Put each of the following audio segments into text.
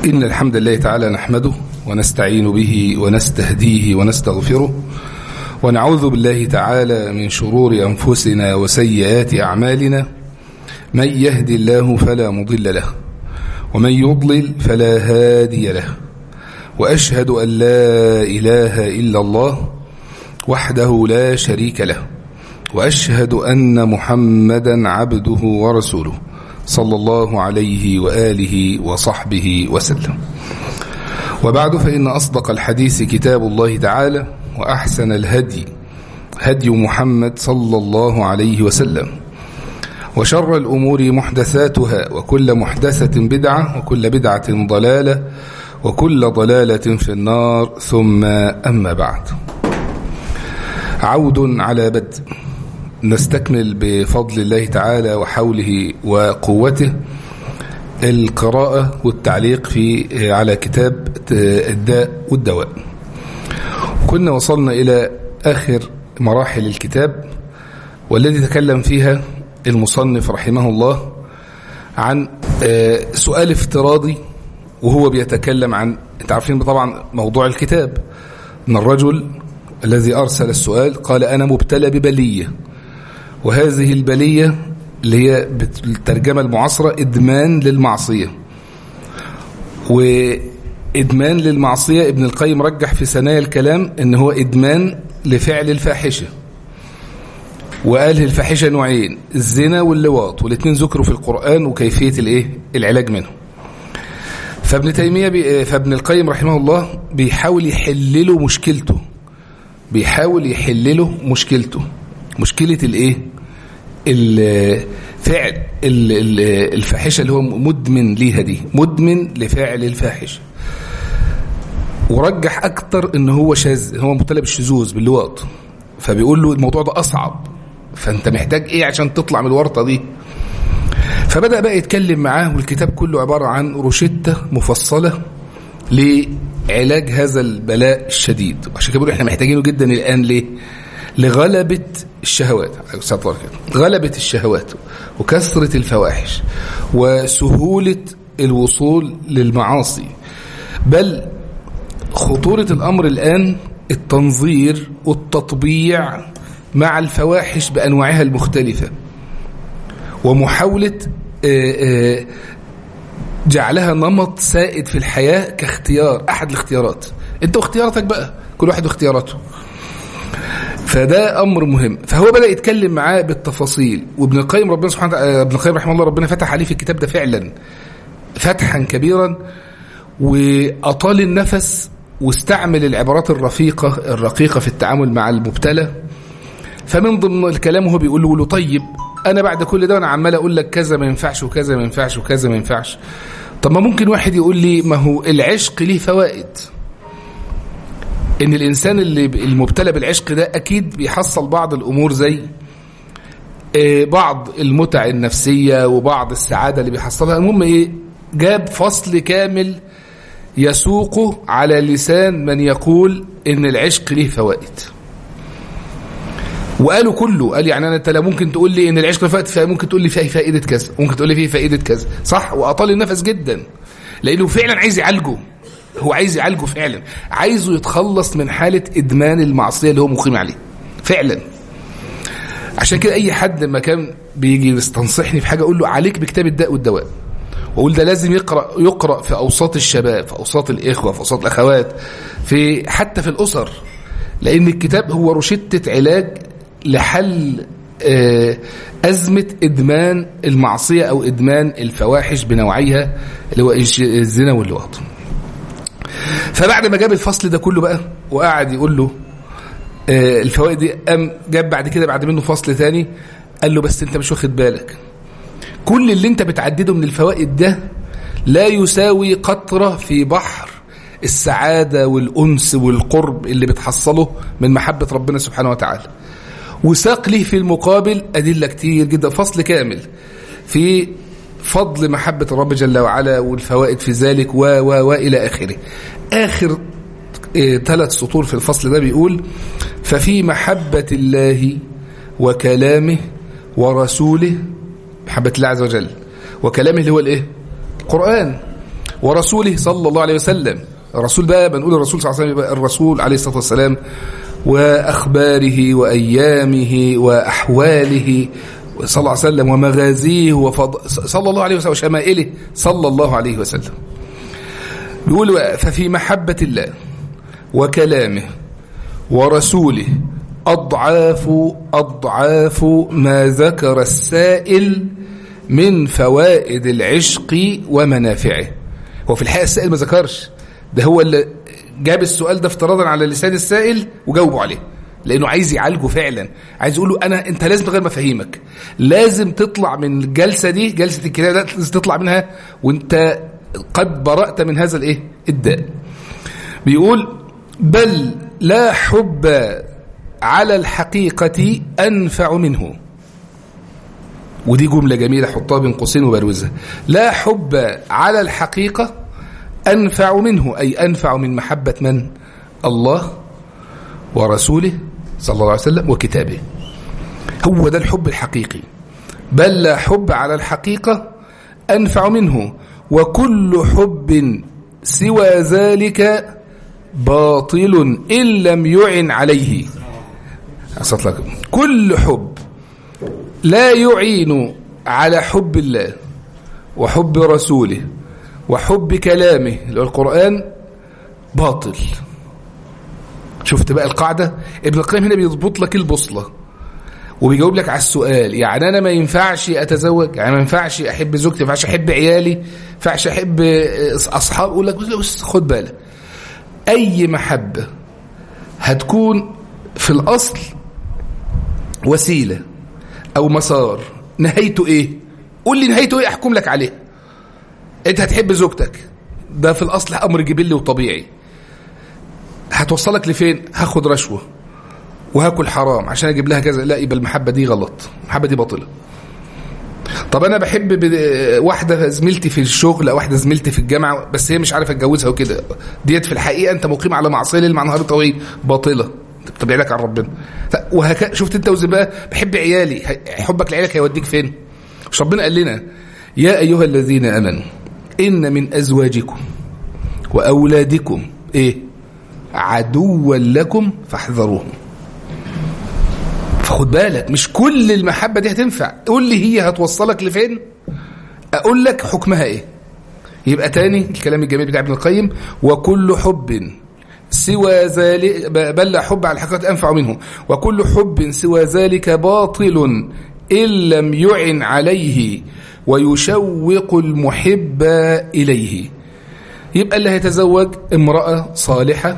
إن الحمد لله تعالى نحمده ونستعين به ونستهديه ونستغفره ونعوذ بالله تعالى من شرور أنفسنا وسيئات أعمالنا من يهدي الله فلا مضل له ومن يضلل فلا هادي له وأشهد أن لا إله إلا الله وحده لا شريك له وأشهد أن محمدا عبده ورسوله صلى الله عليه وآله وصحبه وسلم وبعد فإن أصدق الحديث كتاب الله تعالى وأحسن الهدي هدي محمد صلى الله عليه وسلم وشر الأمور محدثاتها وكل محدثة بدعة وكل بدعة ضلالة وكل ضلالة في النار ثم أما بعد عود على بدء نستكمل بفضل الله تعالى وحوله وقوته القراءة والتعليق في على كتاب الداء والدواء كنا وصلنا إلى آخر مراحل الكتاب والذي تكلم فيها المصنف رحمه الله عن سؤال افتراضي وهو بيتكلم عن انت عارفين طبعا موضوع الكتاب ان الرجل الذي أرسل السؤال قال أنا مبتلى ببلية وهذه البلية اللي هي بالترجمة المعاصرة إدمان للمعصية وإدمان للمعصية ابن القيم رجح في ثنايا الكلام إن هو إدمان لفعل الفاحشة وقال الفاحشة نوعين الزنا واللواط والاثنين ذكروا في القرآن وكيفية الايه العلاج منهم فابن تيمية بي... فابن القيم رحمه الله بيحاول يحلله مشكلته بيحاول يحلله مشكلته مشكلة الايه الفعل الفاحشة اللي هو مدمن ليها دي مدمن لفعل الفاحشة ورجح اكتر ان هو شاذ هو مبتلى بالشذوذ باللواط فبيقول له الموضوع ده اصعب فانت محتاج ايه عشان تطلع من الورطة دي فبدأ بقى يتكلم معاه والكتاب كله عبارة عن روشتة مفصلة لعلاج هذا البلاء الشديد عشان كده بيقولوا احنا محتاجينه جدا الآن ليه لغلبة الشهوات غلبة الشهوات وكثرة الفواحش وسهولة الوصول للمعاصي بل خطورة الأمر الآن التنظير والتطبيع مع الفواحش بأنواعها المختلفة ومحاولة جعلها نمط سائد في الحياة كاختيار أحد الاختيارات انت واختياراتك بقى كل واحد واختياراته فده امر مهم فهو بدا يتكلم معاه بالتفاصيل وابن القيم ربنا سبحانه وتعالى ابن القيم رحمه الله ربنا فتح عليه في الكتاب ده فعلا فتحا كبيرا واطال النفس واستعمل العبارات الرفيقه الرقيقه في التعامل مع المبتلى فمن ضمن الكلام هو بيقول له طيب انا بعد كل ده وانا عمال اقول لك كذا ما ينفعش وكذا ما ينفعش وكذا ما ينفعش طب ما ممكن واحد يقول لي ما هو العشق ليه فوائد ان الانسان اللي المبتلى بالعشق ده اكيد بيحصل بعض الامور زي بعض المتع النفسيه وبعض السعاده اللي بيحصلها المهم ايه جاب فصل كامل يسوقه على لسان من يقول ان العشق ليه فوائد وقالوا كله قال يعني انا انت لا ممكن تقول لي ان العشق فائد ممكن تقول لي فيه فائده كذا ممكن تقول لي فيه فائده كذا صح واطال النفس جدا لانه فعلا عايز يعالجه هو عايز يعالجه فعلا عايزه يتخلص من حالة إدمان المعصية اللي هو مقيم عليه فعلا عشان كده أي حد لما كان بيجي يستنصحني في حاجة أقول له عليك بكتاب الداء والدواء وأقول ده لازم يقرأ يقرأ في أوساط الشباب في أوساط الإخوة في أوساط الأخوات في حتى في الأسر لأن الكتاب هو روشتة علاج لحل أزمة إدمان المعصية أو إدمان الفواحش بنوعيها اللي هو الزنا واللواط فبعد ما جاب الفصل ده كله بقى وقعد يقول له آه الفوائد دي قام جاب بعد كده بعد منه فصل تاني قال له بس انت مش واخد بالك كل اللي انت بتعدده من الفوائد ده لا يساوي قطرة في بحر السعادة والأنس والقرب اللي بتحصله من محبة ربنا سبحانه وتعالى وساق له في المقابل أدلة كتير جدا فصل كامل في فضل محبة الرب جل وعلا والفوائد في ذلك و و وإلى آخره آخر ثلاث سطور في الفصل ده بيقول ففي محبة الله وكلامه ورسوله محبة الله عز وجل وكلامه اللي هو الايه القرآن ورسوله صلى الله عليه وسلم الرسول بقى بنقول الرسول صلى الله عليه وسلم الرسول عليه الصلاة والسلام وأخباره وأيامه وأحواله صلى الله عليه وسلم ومغازيه وفض... صلى الله عليه وسلم وشمائله صلى الله عليه وسلم بيقول ففي محبة الله وكلامه ورسوله أضعاف أضعاف ما ذكر السائل من فوائد العشق ومنافعه هو في الحقيقة السائل ما ذكرش ده هو اللي جاب السؤال ده افتراضا على لسان السائل وجاوبه عليه لانه عايز يعالجه فعلا عايز يقول له انا انت لازم تغير مفاهيمك لازم تطلع من الجلسه دي جلسه الكلام ده لازم تطلع منها وانت قد برأت من هذا الايه الداء بيقول بل لا حب على الحقيقة أنفع منه ودي جملة جميلة حطها بين قوسين وبروزها لا حب على الحقيقة أنفع منه أي أنفع من محبة من الله ورسوله صلى الله عليه وسلم وكتابه هو ده الحب الحقيقي بل لا حب على الحقيقة أنفع منه وكل حب سوى ذلك باطل إن لم يعن عليه لك كل حب لا يعين على حب الله وحب رسوله وحب كلامه اللي هو القرآن باطل شفت بقى القاعدة ابن القيم هنا بيضبط لك البوصلة وبيجاوب لك على السؤال يعني انا ما ينفعش اتزوج يعني ما ينفعش احب زوجتي ما ينفعش احب عيالي ما ينفعش احب اصحاب يقول لك بس خد بالك اي محبه هتكون في الاصل وسيله او مسار نهايته ايه قول لي نهايته ايه احكم لك عليه انت هتحب زوجتك ده في الاصل امر جبلي وطبيعي هتوصلك لفين هاخد رشوه وهاكل حرام عشان اجيب لها كذا لا يبقى المحبه دي غلط المحبه دي باطله طب انا بحب واحده زميلتي في الشغل او واحده زميلتي في الجامعه بس هي مش عارفه اتجوزها وكده ديت في الحقيقه انت مقيم على معصيه ليل مع نهار طويل باطله بتبيع لك عن ربنا وهكذا شفت انت وزي بقى بحب عيالي حبك لعيالك هيوديك فين مش ربنا قال لنا يا ايها الذين امنوا ان من ازواجكم واولادكم ايه عدوا لكم فاحذروهم فخد بالك مش كل المحبة دي هتنفع قول لي هي هتوصلك لفين اقول لك حكمها ايه يبقى تاني الكلام الجميل بتاع ابن القيم وكل حب سوى ذلك بل لا حب على الحقيقة أنفع منه وكل حب سوى ذلك باطل إن لم يعن عليه ويشوق المحب إليه يبقى اللي هيتزوج امرأة صالحة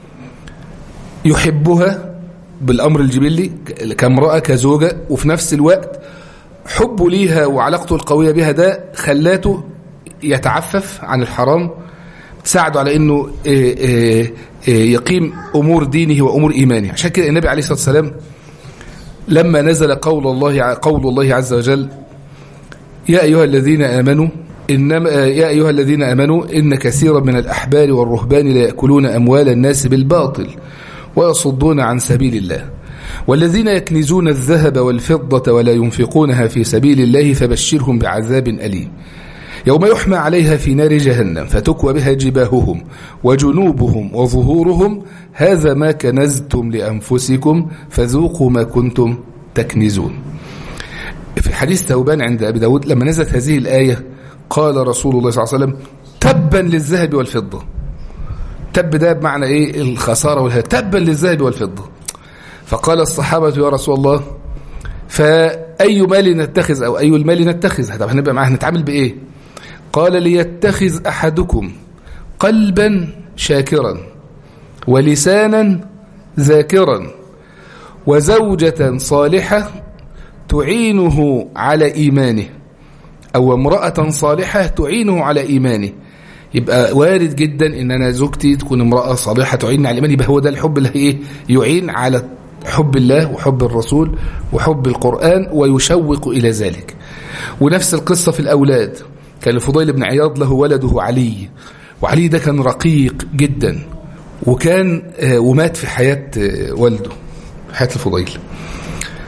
يحبها بالأمر الجبلي كامرأة كزوجة وفي نفس الوقت حبه ليها وعلاقته القوية بها ده خلاته يتعفف عن الحرام تساعده على انه يقيم امور دينه وامور ايمانه عشان كده النبي عليه الصلاه والسلام لما نزل قول الله قول الله عز وجل يا ايها الذين امنوا انما يا ايها الذين امنوا ان كثيرا من الاحبار والرهبان لا ياكلون اموال الناس بالباطل ويصدون عن سبيل الله والذين يكنزون الذهب والفضة ولا ينفقونها في سبيل الله فبشرهم بعذاب أليم يوم يحمى عليها في نار جهنم فتكوى بها جباههم وجنوبهم وظهورهم هذا ما كنزتم لأنفسكم فذوقوا ما كنتم تكنزون في حديث ثوبان عند أبي داود لما نزلت هذه الآية قال رسول الله صلى الله عليه وسلم تبا للذهب والفضة تب ده بمعنى ايه الخسارة والهلاك تبا للذهب والفضة فقال الصحابة يا رسول الله فأي مال نتخذ أو أي المال نتخذ طب هنبقى معاه نتعامل بإيه قال ليتخذ أحدكم قلبا شاكرا ولسانا ذاكرا وزوجة صالحة تعينه على إيمانه أو امرأة صالحة تعينه على إيمانه يبقى وارد جدا ان انا زوجتي تكون امراه صالحه تعين على الايمان يبقى هو ده الحب اللي ايه يعين على حب الله وحب الرسول وحب القران ويشوق الى ذلك ونفس القصه في الاولاد كان الفضيل بن عياض له ولده علي وعلي ده كان رقيق جدا وكان ومات في حياه والده حياه الفضيل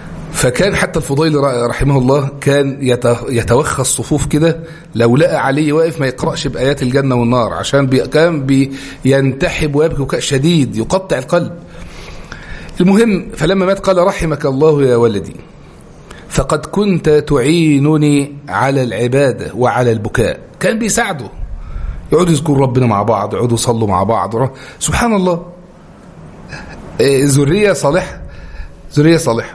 فكان حتى الفضيل رحمه الله كان يتوخى الصفوف كده لو لقى علي واقف ما يقرأش بآيات الجنة والنار عشان بي كان بينتحب ويبكي بكاء شديد يقطع القلب المهم فلما مات قال رحمك الله يا ولدي فقد كنت تعينني على العبادة وعلى البكاء كان بيساعده يقعدوا يذكروا ربنا مع بعض يقعدوا يصلوا مع بعض سبحان الله ذرية صالحة ذرية صالحة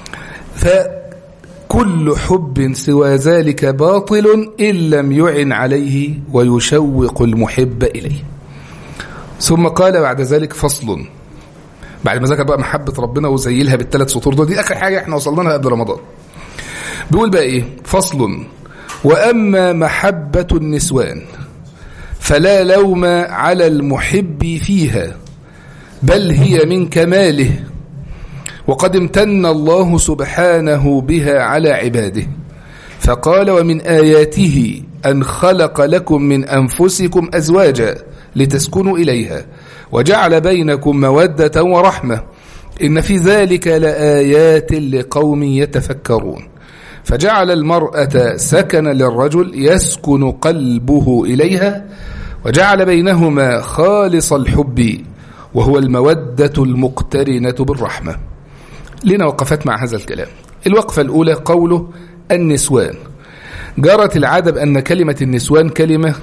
فكل حب سوى ذلك باطل إن لم يعن عليه ويشوق المحب إليه ثم قال بعد ذلك فصل بعد ما ذكر بقى محبة ربنا وزيلها بالثلاث سطور دول دي آخر حاجة احنا وصلنا لها قبل رمضان بيقول بقى ايه فصل وأما محبة النسوان فلا لوم على المحب فيها بل هي من كماله وقد امتن الله سبحانه بها على عباده فقال ومن آياته أن خلق لكم من أنفسكم أزواجا لتسكنوا إليها وجعل بينكم مودة ورحمة إن في ذلك لآيات لقوم يتفكرون فجعل المرأة سكن للرجل يسكن قلبه إليها وجعل بينهما خالص الحب وهو المودة المقترنة بالرحمة لنا وقفات مع هذا الكلام الوقفة الأولى قوله النسوان جرت العادة بأن كلمة النسوان كلمة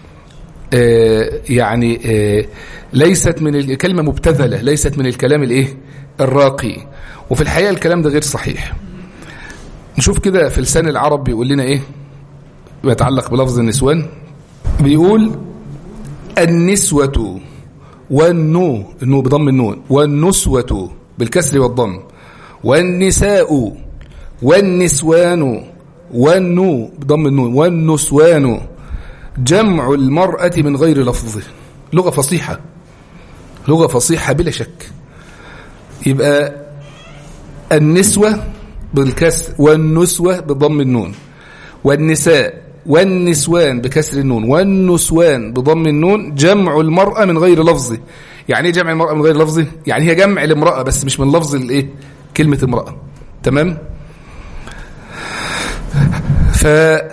آه يعني آه ليست من الكلمة مبتذلة ليست من الكلام الايه الراقي وفي الحقيقة الكلام ده غير صحيح نشوف كده في لسان العرب بيقول لنا ايه يتعلق بلفظ النسوان بيقول النسوة والنو النو بضم النون والنسوة بالكسر والضم والنساء والنسوان والنو بضم النون والنسوان جمع المرأة من غير لفظه لغة فصيحة لغة فصيحة بلا شك يبقى النسوة بالكسر والنسوة بضم النون والنساء والنسوان بكسر النون والنسوان بضم النون جمع المرأة من غير لفظه يعني ايه جمع المرأة من غير لفظه يعني هي جمع الامرأة بس مش من لفظ الايه كلمة امرأة تمام ف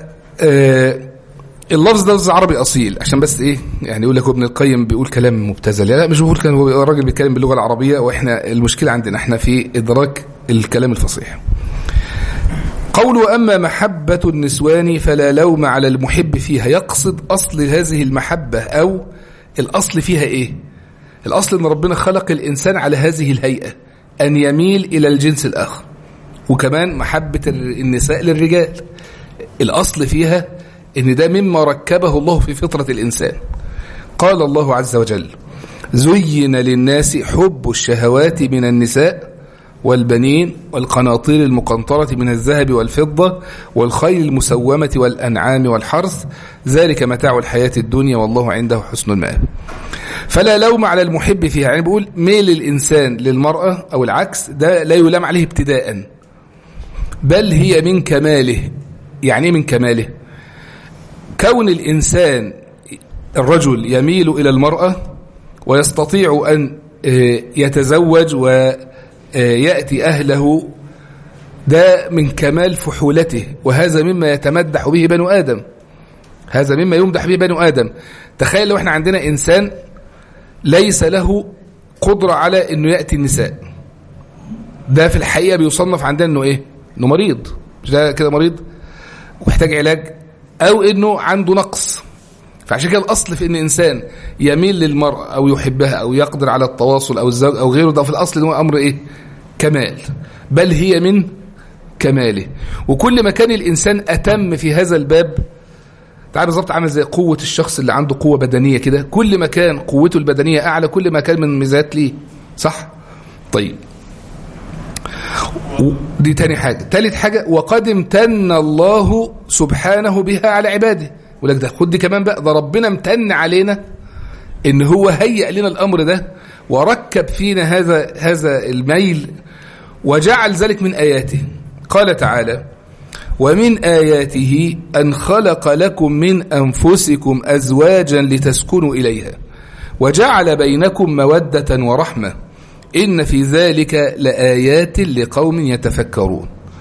اللفظ ده لفظ عربي اصيل عشان بس ايه يعني يقول لك ابن القيم بيقول كلام مبتذل لا مش بقول كان هو الراجل بيتكلم باللغه العربيه واحنا المشكله عندنا احنا في ادراك الكلام الفصيح قول أما محبة النسوان فلا لوم على المحب فيها يقصد أصل هذه المحبة أو الأصل فيها إيه الأصل أن ربنا خلق الإنسان على هذه الهيئة أن يميل إلى الجنس الآخر وكمان محبة النساء للرجال الأصل فيها أن ده مما ركبه الله في فطرة الإنسان قال الله عز وجل زين للناس حب الشهوات من النساء والبنين والقناطير المقنطرة من الذهب والفضة والخيل المسومة والأنعام والحرث ذلك متاع الحياة الدنيا والله عنده حسن المآب فلا لوم على المحب فيها يعني بقول ميل الإنسان للمرأة أو العكس ده لا يلام عليه ابتداء بل هي من كماله يعني من كماله كون الإنسان الرجل يميل إلى المرأة ويستطيع أن يتزوج و يأتي أهله ده من كمال فحولته وهذا مما يتمدح به بنو آدم هذا مما يمدح به بنو آدم تخيل لو احنا عندنا إنسان ليس له قدرة على أنه يأتي النساء ده في الحقيقة بيصنف عندنا أنه إيه أنه مريض مش ده كده مريض ومحتاج علاج أو أنه عنده نقص فعشان كده الأصل في أن إنسان يميل للمرأة أو يحبها أو يقدر على التواصل أو الزوج أو غيره ده في الأصل هو أمر إيه كمال بل هي من كماله وكل ما كان الإنسان أتم في هذا الباب تعال بالظبط عامل زي قوة الشخص اللي عنده قوة بدنية كده كل ما كان قوته البدنية أعلى كل ما كان من ميزات ليه صح طيب دي تاني حاجة تالت حاجة وقد امتن الله سبحانه بها على عباده ولك ده خد دي كمان بقى ده ربنا امتن علينا ان هو هيئ لنا الامر ده وركب فينا هذا هذا الميل وجعل ذلك من اياته قال تعالى ومن اياته ان خلق لكم من انفسكم ازواجا لتسكنوا اليها وجعل بينكم موده ورحمه ان في ذلك لايات لقوم يتفكرون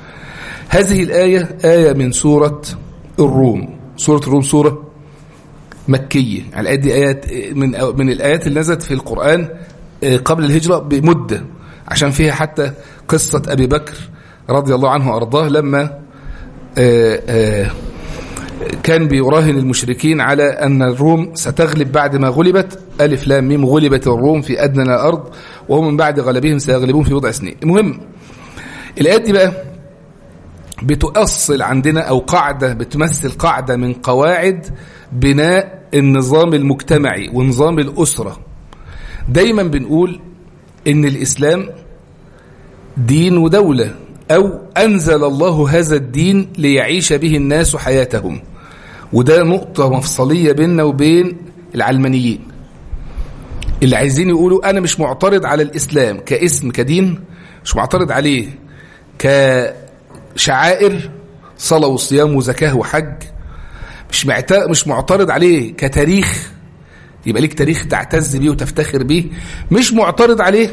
هذه الآية آية من سورة الروم سورة الروم سورة مكية يعني الآيات دي آيات من من الآيات اللي نزلت في القرآن قبل الهجرة بمدة عشان فيها حتى قصة أبي بكر رضي الله عنه وأرضاه لما كان بيراهن المشركين على أن الروم ستغلب بعد ما غلبت ألف لام ميم غلبت الروم في أدنى الأرض وهم من بعد غلبهم سيغلبون في بضع سنين المهم الآيات دي بقى بتؤصل عندنا أو قاعدة بتمثل قاعدة من قواعد بناء النظام المجتمعي ونظام الأسرة دايما بنقول إن الإسلام دين ودولة أو أنزل الله هذا الدين ليعيش به الناس حياتهم وده نقطة مفصلية بيننا وبين العلمانيين اللي عايزين يقولوا أنا مش معترض على الإسلام كاسم كدين مش معترض عليه كشعائر صلاة وصيام وزكاة وحج مش مش معترض عليه كتاريخ يبقى ليك تاريخ تعتز بيه وتفتخر بيه مش معترض عليه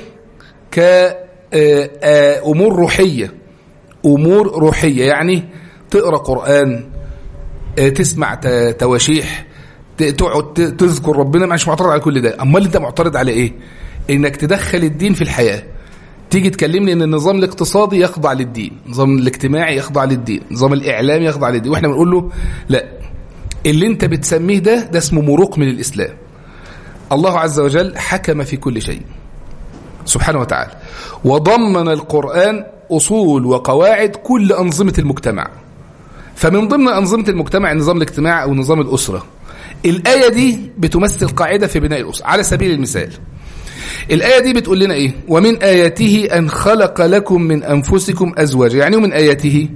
كأمور روحية أمور روحية يعني تقرأ قرآن تسمع تواشيح تقعد تذكر ربنا مش معترض على كل ده امال انت معترض على ايه انك تدخل الدين في الحياه تيجي تكلمني ان النظام الاقتصادي يخضع للدين النظام الاجتماعي يخضع للدين النظام الاعلامي يخضع للدين واحنا بنقول له لا اللي انت بتسميه ده ده اسمه مروق من الاسلام الله عز وجل حكم في كل شيء سبحانه وتعالى وضمن القرآن أصول وقواعد كل أنظمة المجتمع فمن ضمن أنظمة المجتمع النظام الاجتماعي أو نظام الأسرة الآية دي بتمثل قاعدة في بناء الأسرة على سبيل المثال الآية دي بتقول لنا إيه ومن آياته أن خلق لكم من أنفسكم أزواجا يعني ومن آياته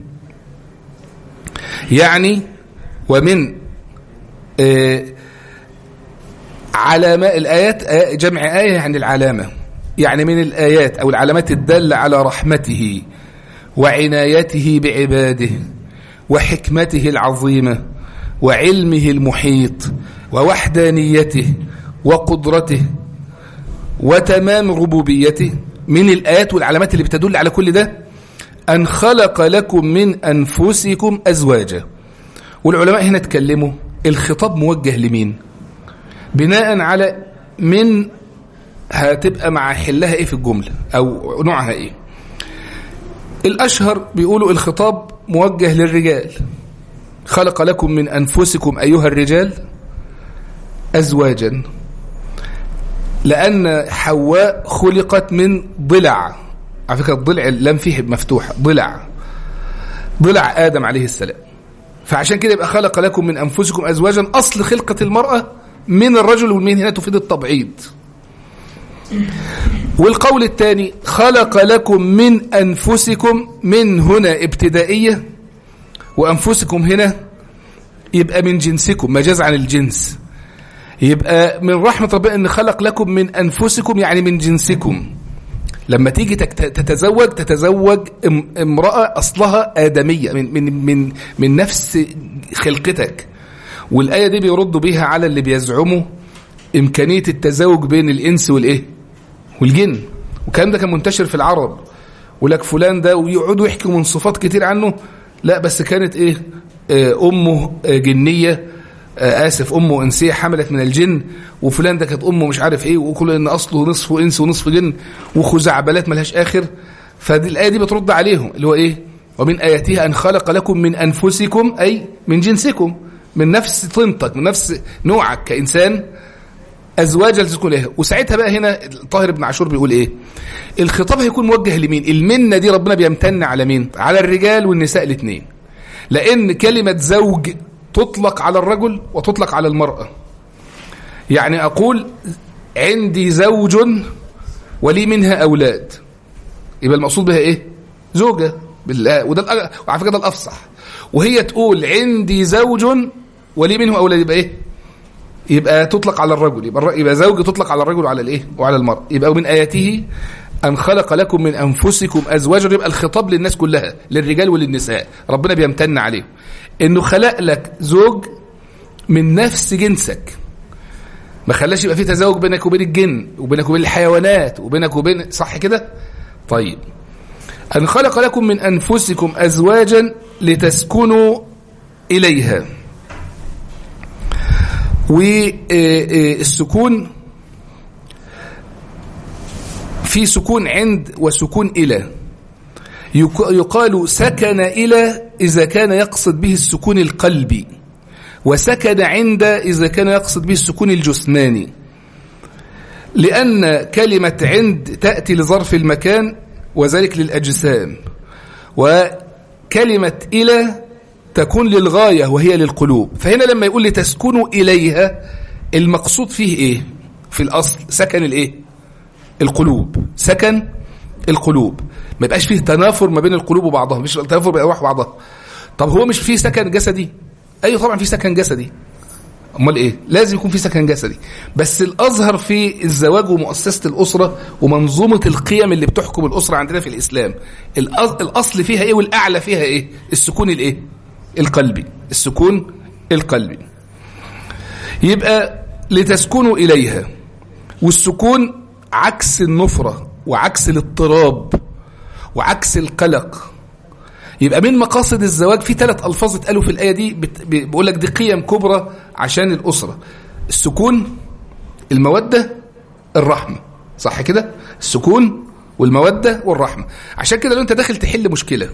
يعني ومن آه علامة الآيات آه جمع آية يعني العلامة يعني من الآيات أو العلامات الدالة على رحمته وعنايته بعباده وحكمته العظيمة وعلمه المحيط ووحدانيته وقدرته وتمام ربوبيته من الآيات والعلامات اللي بتدل على كل ده أن خلق لكم من أنفسكم أزواجا والعلماء هنا اتكلموا الخطاب موجه لمين بناء على من هتبقى مع حلها ايه في الجملة او نوعها ايه الاشهر بيقولوا الخطاب موجه للرجال خلق لكم من انفسكم ايها الرجال ازواجا لان حواء خلقت من ضلع على فكره الضلع لم فيه مفتوح ضلع ضلع ادم عليه السلام فعشان كده يبقى خلق لكم من انفسكم ازواجا اصل خلقه المراه من الرجل والمين هنا تفيد التبعيض والقول الثاني خلق لكم من أنفسكم من هنا ابتدائية وأنفسكم هنا يبقى من جنسكم مجاز عن الجنس يبقى من رحمة ربنا أن خلق لكم من أنفسكم يعني من جنسكم لما تيجي تتزوج تتزوج امرأة أصلها آدمية من, من, من, من نفس خلقتك والآية دي بيردوا بيها على اللي بيزعموا إمكانية التزاوج بين الإنس والإيه والجن والكلام ده كان منتشر في العرب ولك فلان ده ويقعدوا يحكوا من صفات كتير عنه لا بس كانت إيه آه أمه آه جنية آه آسف أمه إنسية حملت من الجن وفلان ده كانت أمه مش عارف إيه وكل إن أصله نصف إنس ونصف جن وخزعبلات ملهاش آخر فدي الآية دي بترد عليهم اللي هو إيه ومن آياته أن خلق لكم من أنفسكم أي من جنسكم من نفس طينتك من نفس نوعك كإنسان أزواجا لتسكن إليها وساعتها بقى هنا طاهر بن عاشور بيقول إيه الخطاب هيكون موجه لمين المنة دي ربنا بيمتن على مين على الرجال والنساء الاثنين لأن كلمة زوج تطلق على الرجل وتطلق على المرأة يعني أقول عندي زوج ولي منها أولاد يبقى المقصود بها إيه زوجة بالله وده وعلى فكرة ده الأفصح وهي تقول عندي زوج ولي منه أولاد يبقى إيه يبقى تطلق على الرجل يبقى, يبقى زوج تطلق على الرجل وعلى الايه وعلى المرأة يبقى من آياته أن خلق لكم من أنفسكم أزواجا يبقى الخطاب للناس كلها للرجال وللنساء ربنا بيمتن عليهم إنه خلق لك زوج من نفس جنسك ما خلاش يبقى في تزاوج بينك وبين الجن وبينك وبين الحيوانات وبينك وبين صح كده طيب أن خلق لكم من أنفسكم أزواجا لتسكنوا إليها والسكون في سكون عند وسكون إلى يقال سكن إلى إذا كان يقصد به السكون القلبي وسكن عند إذا كان يقصد به السكون الجسماني لأن كلمة عند تأتي لظرف المكان وذلك للأجسام وكلمة إلى تكون للغاية وهي للقلوب فهنا لما يقول لتسكنوا إليها المقصود فيه إيه في الأصل سكن الإيه القلوب سكن القلوب ما يبقاش فيه تنافر ما بين القلوب وبعضها مش تنافر بين الأرواح وبعضها طب هو مش فيه سكن جسدي أيوه طبعا فيه سكن جسدي امال ايه لازم يكون في سكن جسدي بس الاظهر في الزواج ومؤسسه الاسره ومنظومه القيم اللي بتحكم الاسره عندنا في الاسلام الاصل فيها ايه والاعلى فيها ايه السكون الايه القلبي السكون القلبي يبقى لتسكنوا اليها والسكون عكس النفره وعكس الاضطراب وعكس القلق يبقى من مقاصد الزواج في ثلاث الفاظ اتقالوا في الايه دي بيقول لك دي قيم كبرى عشان الاسره السكون الموده الرحمه صح كده السكون والموده والرحمه عشان كده لو انت داخل تحل مشكله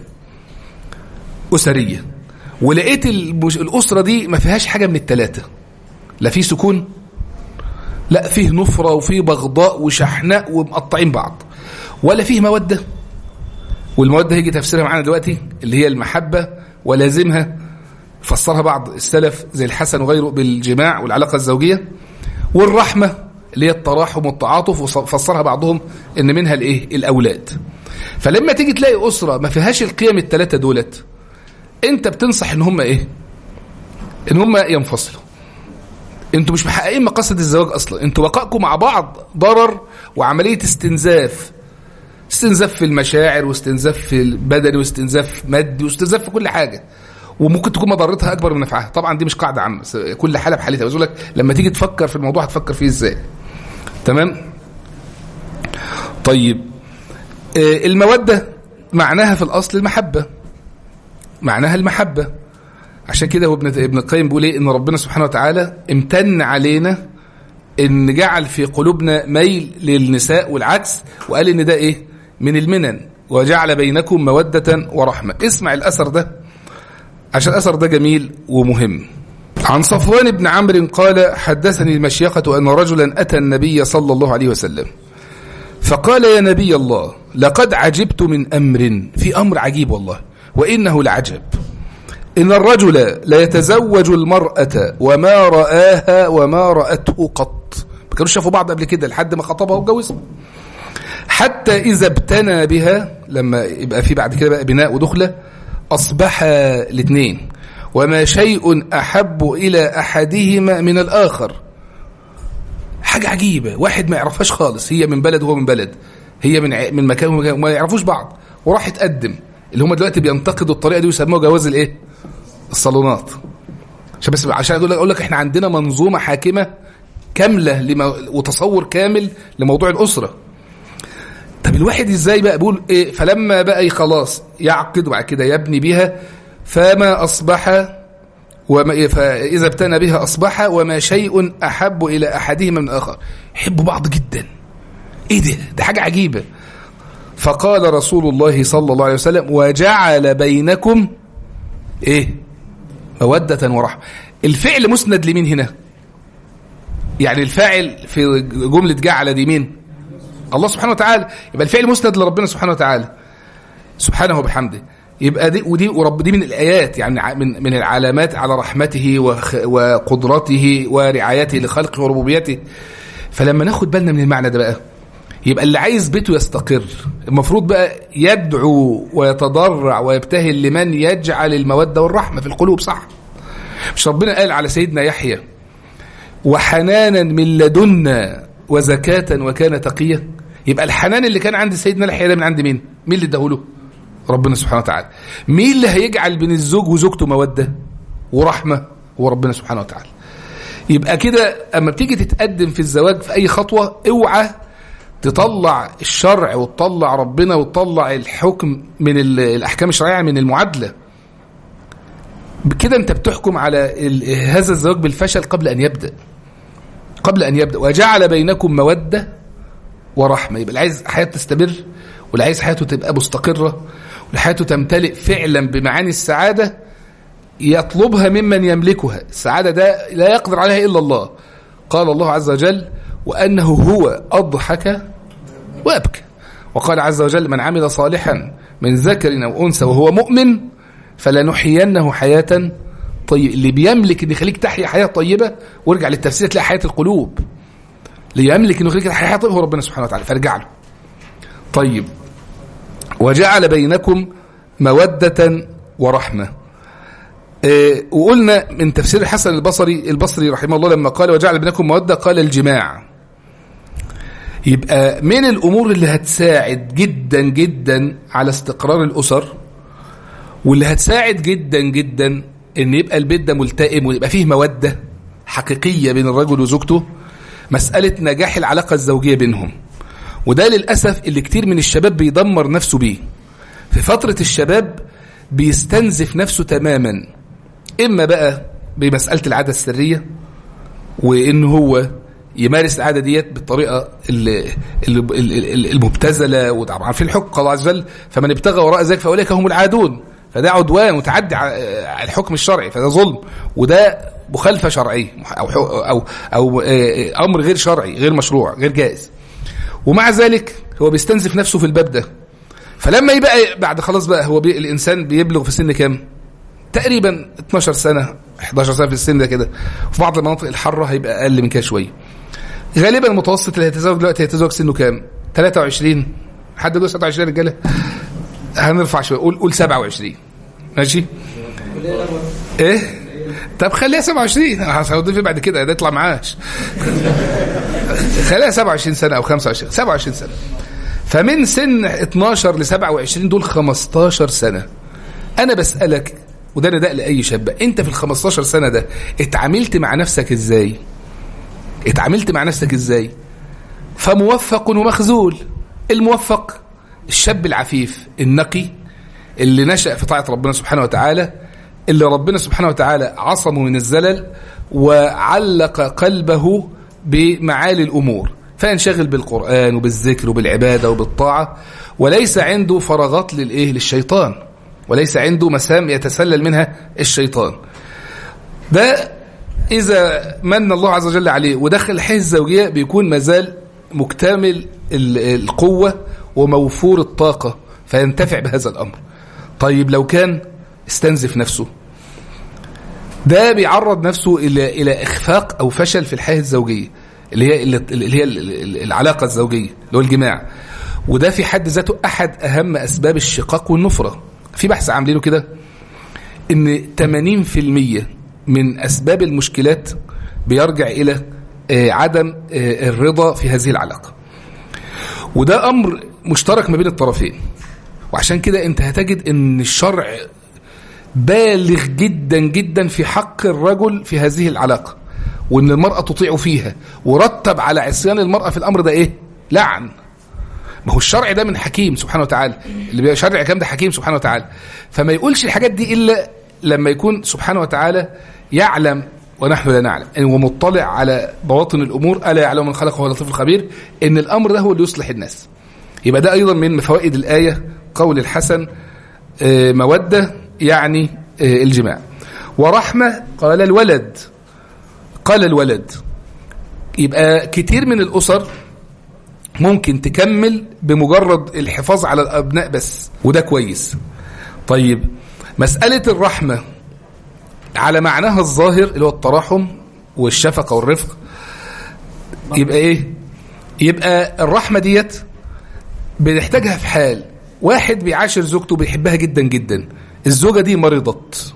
اسريه ولقيت المش... الاسره دي ما فيهاش حاجه من الثلاثه لا في سكون لا فيه نفره وفيه بغضاء وشحناء ومقطعين بعض ولا فيه موده والمواد هيجي تفسيرها معانا دلوقتي اللي هي المحبة ولازمها فسرها بعض السلف زي الحسن وغيره بالجماع والعلاقة الزوجية والرحمة اللي هي التراحم والتعاطف وفسرها بعضهم ان منها الايه الاولاد فلما تيجي تلاقي اسره ما فيهاش القيم الثلاثه دولت انت بتنصح ان هم ايه ان هم ينفصلوا انتوا مش محققين مقاصد الزواج اصلا انتوا بقائكم مع بعض ضرر وعمليه استنزاف استنزاف في المشاعر واستنزاف في البدني واستنزاف مادي واستنزاف في كل حاجه وممكن تكون مضرتها اكبر من نفعها طبعا دي مش قاعده عامه كل حاله بحالتها بقول لك لما تيجي تفكر في الموضوع هتفكر فيه ازاي تمام طيب آه الموده معناها في الاصل المحبه معناها المحبه عشان كده هو ابن ابن القيم بيقول ايه ان ربنا سبحانه وتعالى امتن علينا ان جعل في قلوبنا ميل للنساء والعكس وقال ان ده ايه من المنن وجعل بينكم مودة ورحمة اسمع الأثر ده عشان الأثر ده جميل ومهم عن صفوان بن عمرو قال حدثني المشيخة أن رجلا أتى النبي صلى الله عليه وسلم فقال يا نبي الله لقد عجبت من أمر في أمر عجيب والله وإنه لعجب إن الرجل لا يتزوج المرأة وما رآها وما رأته قط ما كانوش شافوا بعض قبل كده لحد ما خطبها واتجوزها حتى إذا ابتنى بها لما يبقى في بعد كده بقى بناء ودخلة أصبح الاثنين وما شيء أحب إلى أحدهما من الآخر حاجة عجيبة واحد ما يعرفهاش خالص هي من بلد وهو من بلد هي من من مكان وما يعرفوش بعض وراح يتقدم اللي هم دلوقتي بينتقدوا الطريقة دي ويسموها جواز الايه الصالونات عشان بس عشان اقول لك اقول لك احنا عندنا منظومه حاكمه كامله لما وتصور كامل لموضوع الاسره طب الواحد ازاي بقى بيقول ايه فلما بقى خلاص يعقد وبعد كده يبني بها فما اصبح وما فاذا ابتنى بها اصبح وما شيء احب الى احدهما من الاخر يحبوا بعض جدا ايه ده ده حاجه عجيبه فقال رسول الله صلى الله عليه وسلم وجعل بينكم ايه مودة ورحمة الفعل مسند لمين هنا يعني الفاعل في جملة جعل دي مين الله سبحانه وتعالى يبقى الفعل مسند لربنا سبحانه وتعالى سبحانه وبحمده يبقى دي ودي ورب دي من الايات يعني من من العلامات على رحمته وقدرته ورعايته لخلقه وربوبيته فلما ناخد بالنا من المعنى ده بقى يبقى اللي عايز بيته يستقر المفروض بقى يدعو ويتضرع ويبتهل لمن يجعل المودة والرحمة في القلوب صح مش ربنا قال على سيدنا يحيى وحنانا من لدنا وزكاة وكان تقيا يبقى الحنان اللي كان عند سيدنا يحيى ده من عند مين مين اللي اداهوله ربنا سبحانه وتعالى مين اللي هيجعل بين الزوج وزوجته مودة ورحمة هو ربنا سبحانه وتعالى يبقى كده اما بتيجي تتقدم في الزواج في اي خطوة اوعى تطلع الشرع وتطلع ربنا وتطلع الحكم من ال- الاحكام الشرعيه من المعادله كده انت بتحكم على ال- هذا الزواج بالفشل قبل ان يبدا قبل ان يبدا وجعل بينكم موده ورحمه يبقى اللي عايز حياته تستمر واللي عايز حياته تبقى مستقره واللي حياته تمتلئ فعلا بمعاني السعاده يطلبها ممن يملكها السعاده ده لا يقدر عليها الا الله قال الله عز وجل وانه هو اضحك وابكى وقال عز وجل من عمل صالحا من ذكر او انثى وهو مؤمن فلنحيينه حياه طيب اللي بيملك ان يخليك تحيا حياه طيبه وارجع للتفسير تلاقي حياه القلوب اللي يملك انه يخليك تحيا حياه طيبه هو ربنا سبحانه وتعالى فارجع له طيب وجعل بينكم موده ورحمه إيه وقلنا من تفسير الحسن البصري البصري رحمه الله لما قال وجعل بينكم موده قال الجماع يبقى من الامور اللي هتساعد جدا جدا على استقرار الاسر واللي هتساعد جدا جدا ان يبقى البيت ده ملتئم ويبقى فيه موده حقيقيه بين الرجل وزوجته مساله نجاح العلاقه الزوجيه بينهم وده للاسف اللي كتير من الشباب بيدمر نفسه بيه في فتره الشباب بيستنزف نفسه تماما اما بقى بمساله العاده السريه وان هو يمارس العاده ديت بالطريقه ال- ال- ال- المبتذله وطبعا في الحكم قال عز وجل فمن ابتغى وراء ذلك فاولئك هم العادون فده عدوان وتعدي ع- على الحكم الشرعي فده ظلم وده مخالفه شرعيه او حق- او او آه، امر غير شرعي غير مشروع غير جائز ومع ذلك هو بيستنزف نفسه في الباب ده فلما يبقى بعد خلاص بقى هو بي الانسان بيبلغ في سن كام تقريبا 12 سنه 11 سنه في السن ده كده في بعض المناطق الحاره هيبقى اقل من كده شويه غالبا المتوسط اللي هيتزوج دلوقتي هيتزوج سنه كام 23 حد دلوقتي 27 رجاله هنرفع شويه قول قول 27 ماشي ايه طب خليها 27 هتضيف بعد كده ده يطلع معاش خليها 27 سنه او 25 27 سنه فمن سن 12 ل 27 دول 15 سنه انا بسالك وده نداء لاي شاب انت في ال 15 سنه ده اتعاملت مع نفسك ازاي اتعاملت مع نفسك ازاي فموفق ومخذول الموفق الشاب العفيف النقي اللي نشأ في طاعة ربنا سبحانه وتعالى اللي ربنا سبحانه وتعالى عصمه من الزلل وعلق قلبه بمعالي الأمور فينشغل بالقرآن وبالذكر وبالعبادة وبالطاعة وليس عنده فراغات للإيه للشيطان وليس عنده مسام يتسلل منها الشيطان ده إذا من الله عز وجل عليه ودخل الحياة الزوجية بيكون مازال مكتمل ال- القوة وموفور الطاقة فينتفع بهذا الأمر طيب لو كان استنزف نفسه ده بيعرض نفسه إلى إلى إخفاق أو فشل في الحياة الزوجية اللي هي اللي هي العلاقة الزوجية اللي هو الجماع وده في حد ذاته أحد أهم أسباب الشقاق والنفرة في بحث عاملينه كده إن 80% من أسباب المشكلات بيرجع إلى آه، عدم آه، الرضا في هذه العلاقة وده أمر مشترك ما بين الطرفين وعشان كده أنت هتجد أن الشرع بالغ جدا جدا في حق الرجل في هذه العلاقة وأن المرأة تطيع فيها ورتب على عصيان المرأة في الأمر ده إيه؟ لعن ما هو الشرع ده من حكيم سبحانه وتعالى اللي بيشرع كام ده حكيم سبحانه وتعالى فما يقولش الحاجات دي إلا لما يكون سبحانه وتعالى يعلم ونحن لا نعلم يعني ومطلع على بواطن الأمور ألا يعلم من خلق وهو اللطيف الخبير إن الأمر ده هو اللي يصلح الناس يبقى ده أيضا من فوائد الآية قول الحسن آه، مودة يعني آه، الجماع ورحمة قال الولد قال الولد يبقى كتير من الأسر ممكن تكمل بمجرد الحفاظ على الأبناء بس وده كويس طيب مسألة الرحمة على معناها الظاهر اللي هو التراحم والشفقة والرفق يبقى ايه يبقى الرحمة ديت بنحتاجها في حال واحد بيعاشر زوجته بيحبها جدا جدا الزوجة دي مرضت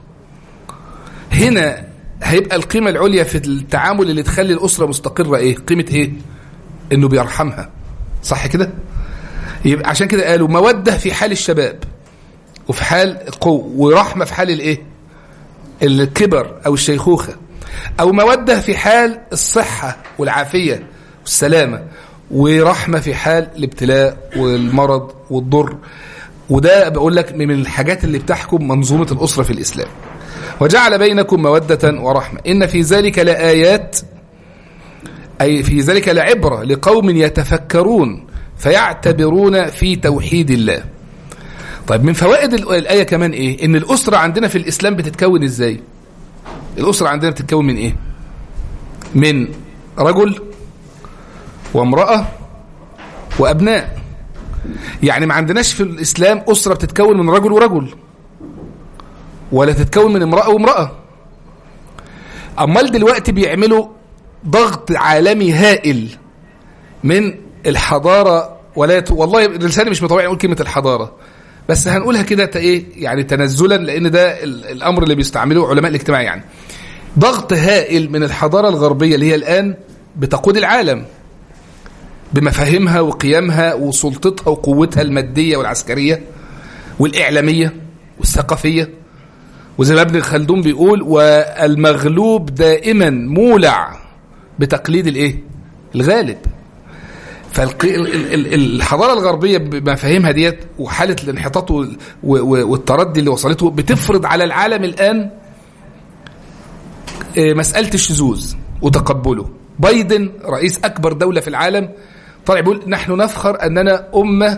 هنا هيبقى القيمة العليا في التعامل اللي تخلي الأسرة مستقرة ايه قيمة ايه انه بيرحمها صح كده يبقى عشان كده قالوا مودة في حال الشباب وفي حال القوة ورحمة في حال الايه الكبر او الشيخوخة او مودة في حال الصحة والعافية والسلامة ورحمة في حال الابتلاء والمرض والضر وده بقول لك من الحاجات اللي بتحكم منظومة الأسرة في الإسلام وجعل بينكم مودة ورحمة إن في ذلك لآيات أي في ذلك لعبرة لقوم يتفكرون فيعتبرون في توحيد الله طيب من فوائد الآية كمان إيه إن الأسرة عندنا في الإسلام بتتكون إزاي الأسرة عندنا بتتكون من إيه من رجل وامرأة وأبناء يعني ما عندناش في الإسلام أسرة بتتكون من رجل ورجل ولا تتكون من امرأة وامرأة أمال دلوقتي بيعملوا ضغط عالمي هائل من الحضارة ولا يت... والله لساني مش مطوع نقول كلمة الحضارة بس هنقولها كده ايه يعني تنزلا لان ده الامر اللي بيستعملوه علماء الاجتماع يعني ضغط هائل من الحضارة الغربية اللي هي الآن بتقود العالم بمفاهيمها وقيمها وسلطتها وقوتها المادية والعسكرية والإعلامية والثقافية وزي ما ابن خلدون بيقول والمغلوب دائما مولع بتقليد الايه الغالب فالحضارة الغربية بمفاهيمها ديت وحالة الانحطاط والتردي اللي وصلته بتفرض على العالم الآن مسألة الشذوذ وتقبله بايدن رئيس أكبر دولة في العالم طلع بيقول نحن نفخر أننا أمة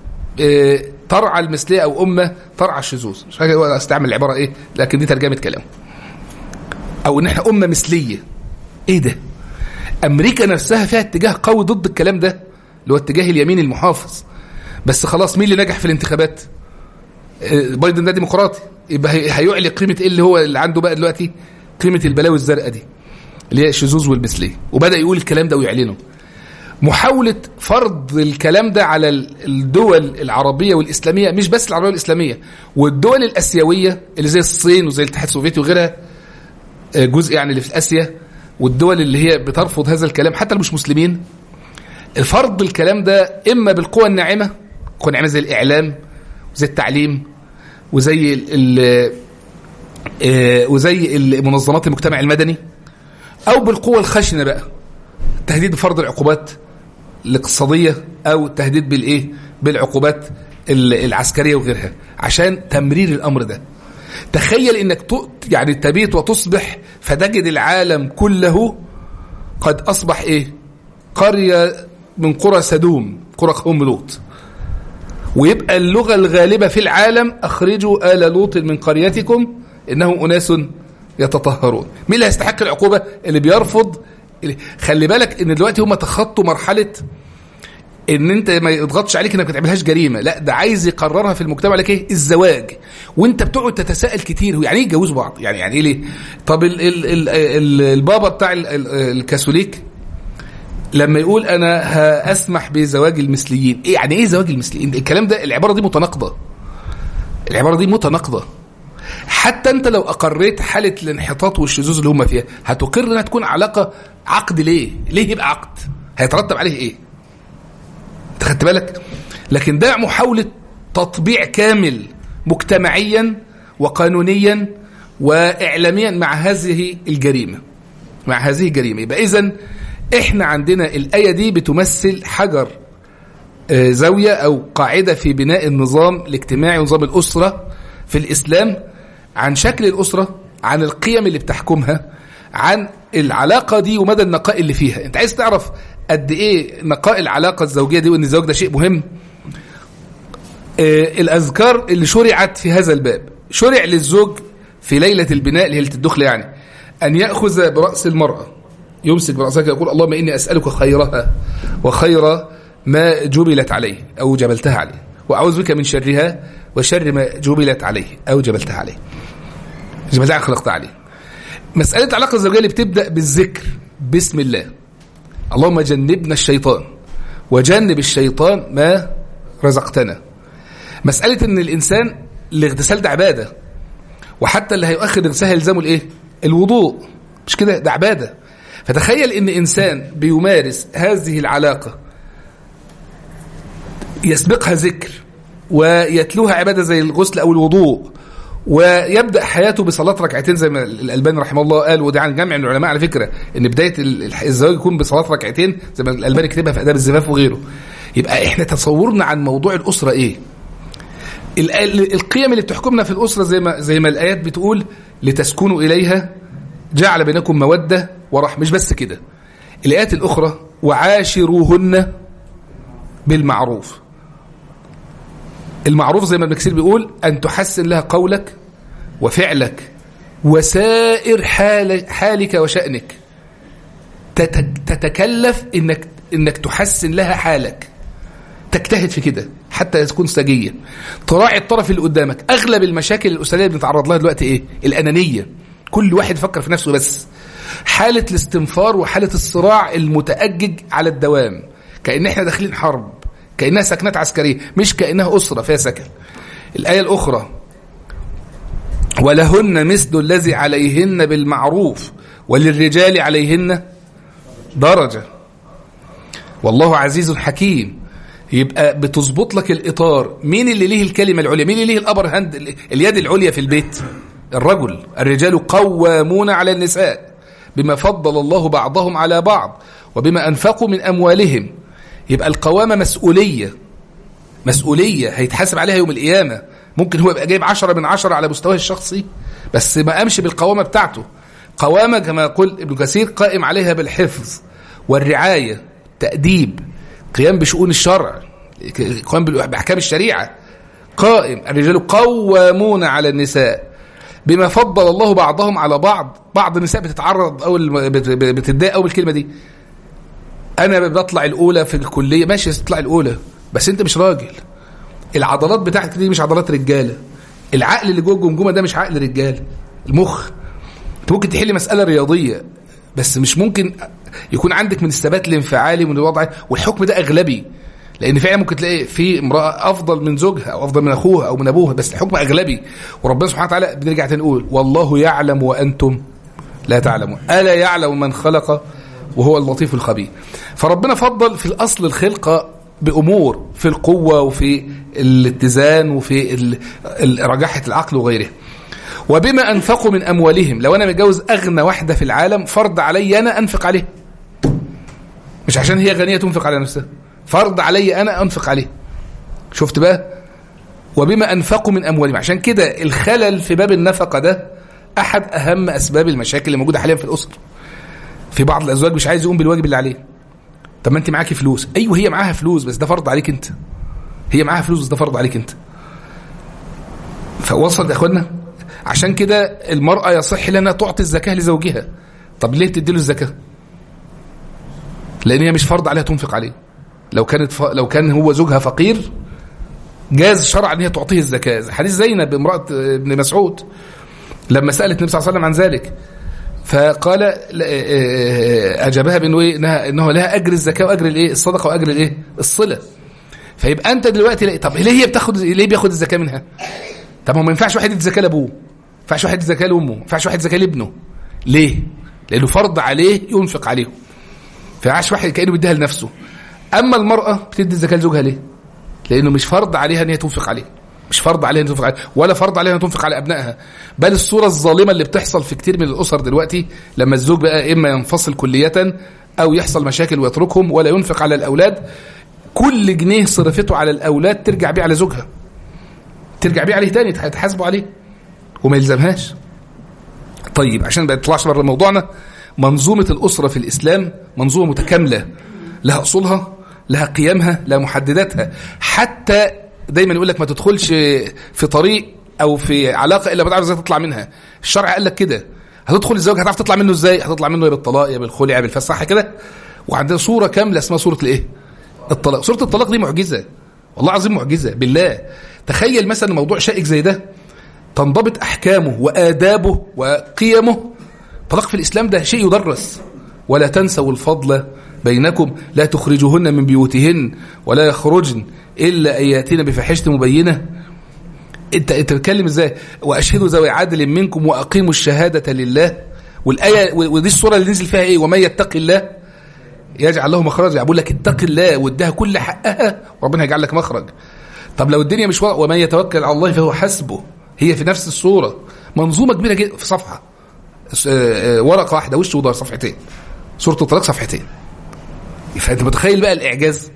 ترعى المثلية أو أمة ترعى الشذوذ مش فاكر استعمل العبارة إيه لكن دي ترجمة كلامه أو إن إحنا أمة مثلية إيه ده أمريكا نفسها فيها اتجاه قوي ضد الكلام ده اللي هو اتجاه اليمين المحافظ بس خلاص مين اللي نجح في الانتخابات بايدن ده ديمقراطي يبقى هيعلي قيمة إيه اللي هو اللي عنده بقى دلوقتي قيمة البلاوي الزرقاء دي اللي هي الشذوذ والمثلية وبدأ يقول الكلام ده ويعلنه محاولة فرض الكلام ده على الدول العربية والإسلامية مش بس العربية والإسلامية والدول الأسيوية اللي زي الصين وزي الاتحاد السوفيتي وغيرها جزء يعني اللي في آسيا والدول اللي هي بترفض هذا الكلام حتى اللي مش مسلمين فرض الكلام ده إما بالقوى الناعمة القوى الناعمة زي الإعلام وزي التعليم وزي ال وزي منظمات المجتمع المدني أو بالقوة الخشنة بقى تهديد بفرض العقوبات الاقتصادية أو التهديد بالإيه بالعقوبات العسكرية وغيرها عشان تمرير الأمر ده تخيل انك يعني تبيت وتصبح فتجد العالم كله قد اصبح ايه قرية من قرى سدوم قرى قوم لوط ويبقى اللغة الغالبة في العالم اخرجوا آل لوط من قريتكم انهم اناس يتطهرون مين اللي هيستحق العقوبة اللي بيرفض اللي خلي بالك ان دلوقتي هم تخطوا مرحلة ان انت ما يضغطش عليك انك ما تعملهاش جريمه لا ده عايز يقررها في المجتمع لك ايه الزواج وانت بتقعد تتساءل كتير هو يعني ايه يتجوزوا بعض يعني يعني ايه ليه طب ال ال ال ال البابا بتاع ال ال الكاثوليك لما يقول انا هاسمح بزواج المثليين ايه يعني ايه زواج المثليين الكلام ده العباره دي متناقضه العباره دي متناقضه حتى انت لو اقريت حاله الانحطاط والشذوذ اللي هم فيها هتقر انها تكون علاقه عقد ليه ليه يبقى عقد هيترتب عليه ايه خدت بالك لكن ده محاولة تطبيع كامل مجتمعيا وقانونيا وإعلاميا مع هذه الجريمة مع هذه الجريمة يبقى إذن إحنا عندنا الآية دي بتمثل حجر زاوية أو قاعدة في بناء النظام الاجتماعي ونظام الأسرة في الإسلام عن شكل الأسرة عن القيم اللي بتحكمها عن العلاقة دي ومدى النقاء اللي فيها انت عايز تعرف قد ايه نقاء العلاقة الزوجية دي وان الزواج ده شيء مهم آه الاذكار اللي شرعت في هذا الباب شرع للزوج في ليلة البناء ليلة الدخل يعني ان يأخذ برأس المرأة يمسك برأسها يقول اللهم اني اسألك خيرها وخير ما جبلت عليه او جبلتها عليه واعوذ بك من شرها وشر ما جبلت عليه او جبلتها عليه جبلتها خلقت عليه مسألة العلاقة الزوجية اللي بتبدأ بالذكر بسم الله اللهم جنبنا الشيطان وجنب الشيطان ما رزقتنا مسألة ان الإنسان الاغتسال ده عبادة وحتى اللي هيؤخر الاغتسال هيلزمه الايه الوضوء مش كده ده عبادة فتخيل ان إنسان بيمارس هذه العلاقة يسبقها ذكر ويتلوها عبادة زي الغسل أو الوضوء ويبدا حياته بصلاه ركعتين زي ما الالباني رحمه الله قال وده عن جمع من العلماء على فكره ان بدايه ال- الزواج يكون بصلاه ركعتين زي ما الالباني كتبها في اداب الزفاف وغيره يبقى احنا تصورنا عن موضوع الاسره ايه ال- ال- القيم اللي بتحكمنا في الاسره زي ما زي ما الايات بتقول لتسكنوا اليها جعل بينكم موده ورحمه مش بس كده الايات الاخرى وعاشروهن بالمعروف المعروف زي ما ابن كثير بيقول ان تحسن لها قولك وفعلك وسائر حال حالك وشأنك تت- تتكلف انك انك تحسن لها حالك تجتهد في كده حتى تكون سجية تراعي الطرف اللي قدامك اغلب المشاكل الاسريه اللي بنتعرض لها دلوقتي ايه الانانيه كل واحد يفكر في نفسه بس حاله الاستنفار وحاله الصراع المتاجج على الدوام كان احنا داخلين حرب كانها سكنات عسكريه مش كانها اسره فيها سكن الايه الاخرى ولهن مثل الذي عليهن بالمعروف وللرجال عليهن درجه والله عزيز حكيم يبقى بتظبط لك الاطار مين اللي ليه الكلمه العليا مين اللي ليه الابر هاند ال- اليد العليا في البيت الرجل الرجال قوامون على النساء بما فضل الله بعضهم على بعض وبما انفقوا من اموالهم يبقى القوامه مسؤوليه مسؤوليه هيتحاسب عليها يوم القيامه ممكن هو يبقى جايب عشرة من عشرة على مستواه الشخصي بس ما قامش بالقوامه بتاعته قوامه كما يقول ابن كثير قائم عليها بالحفظ والرعايه تاديب قيام بشؤون الشرع قيام باحكام الشريعه قائم الرجال قوامون على النساء بما فضل الله بعضهم على بعض بعض النساء بتتعرض او بتتضايق قوي بالكلمه دي انا بطلع الاولى في الكليه ماشي تطلع الاولى بس انت مش راجل العضلات بتاعتك دي مش عضلات رجاله العقل اللي جوه الجمجمه ده مش عقل رجاله المخ انت ممكن تحل مساله رياضيه بس مش ممكن يكون عندك من الثبات الانفعالي من الوضع والحكم ده اغلبي لان فعلا ممكن تلاقي في امراه افضل من زوجها او افضل من اخوها او من ابوها بس الحكم اغلبي وربنا سبحانه وتعالى بنرجع تاني نقول والله يعلم وانتم لا تعلمون الا يعلم من خلق وهو اللطيف الخبير فربنا فضل في الاصل الخلقه بامور في القوه وفي الاتزان وفي ال- ال- رجاحه العقل وغيره وبما انفقوا من اموالهم لو انا متجوز اغنى واحده في العالم فرض علي انا انفق عليها مش عشان هي غنيه تنفق على نفسها فرض علي انا انفق عليه شفت بقى وبما انفقوا من اموالهم عشان كده الخلل في باب النفقه ده احد اهم اسباب المشاكل اللي موجوده حاليا في الاسر في بعض الازواج مش عايز يقوم بالواجب اللي عليه طب ما انت معاكي فلوس ايوه هي معاها فلوس بس ده فرض عليك انت هي معاها فلوس بس ده فرض عليك انت فوصل يا اخوانا عشان كده المراه يصح لنا تعطي الزكاه لزوجها طب ليه تدي له الزكاه لان هي مش فرض عليها تنفق عليه لو كانت ف... لو كان هو زوجها فقير جاز شرعا ان هي تعطيه الزكاه زي حديث زينب امراه ابن مسعود لما سالت النبي صلى الله عليه وسلم عن ذلك فقال لا- آه، اجابها بانه ايه انها انه لها اجر الزكاه واجر الايه الصدقه واجر الايه الصله فيبقى انت دلوقتي لا- طب ليه هي بتاخد ليه بياخد الزكاه منها طب هو ما ينفعش واحد يدي زكاه لابوه ما ينفعش واحد يدي زكاه لامه ما ينفعش واحد زكاه لابنه ليه لانه فرض عليه ينفق عليهم فعاش واحد كانه بيديها لنفسه اما المراه بتدي الزكاه لزوجها ليه لانه مش فرض عليها ان هي تنفق عليه مش فرض عليها ان تنفق عليه ولا فرض عليها ان تنفق على ابنائها بل الصوره الظالمه اللي بتحصل في كتير من الاسر دلوقتي لما الزوج بقى اما ينفصل كليه او يحصل مشاكل ويتركهم ولا ينفق على الاولاد كل جنيه صرفته على الاولاد ترجع بيه على زوجها ترجع بيه عليه تاني تحاسبوا عليه وما يلزمهاش طيب عشان ما يطلعش بره موضوعنا منظومه الاسره في الاسلام منظومه متكامله لها اصولها لها قيمها لها محدداتها حتى دايما يقول لك ما تدخلش في طريق او في علاقه الا بتعرف ازاي تطلع منها الشرع قال لك كده هتدخل الزواج هتعرف تطلع منه ازاي هتطلع منه يا بالطلاق يا بالخلع يا بالفسخ صح كده وعندنا صوره كامله اسمها صوره الايه الطلاق صوره الطلاق دي معجزه والله العظيم معجزه بالله تخيل مثلا موضوع شائك زي ده تنضبط احكامه وادابه وقيمه الطلاق في الاسلام ده شيء يدرس ولا تنسوا الفضل بينكم لا تخرجوهن من بيوتهن ولا يخرجن الا ان ياتين بفاحشه مبينه انت انت بتتكلم ازاي واشهدوا ذوي عدل منكم واقيموا الشهاده لله والايه ودي السوره اللي نزل فيها ايه ومن يتق الله يجعل له مخرجا بقول لك اتق الله وادها كل حقها وربنا هيجعل لك مخرج طب لو الدنيا مش واضحه ومن يتوكل على الله فهو حسبه هي في نفس الصورة منظومة كبيرة جدا في صفحة آه، آه، ورقة واحدة وش وظهر صفحتين سورة الطلاق صفحتين فأنت متخيل بقى الإعجاز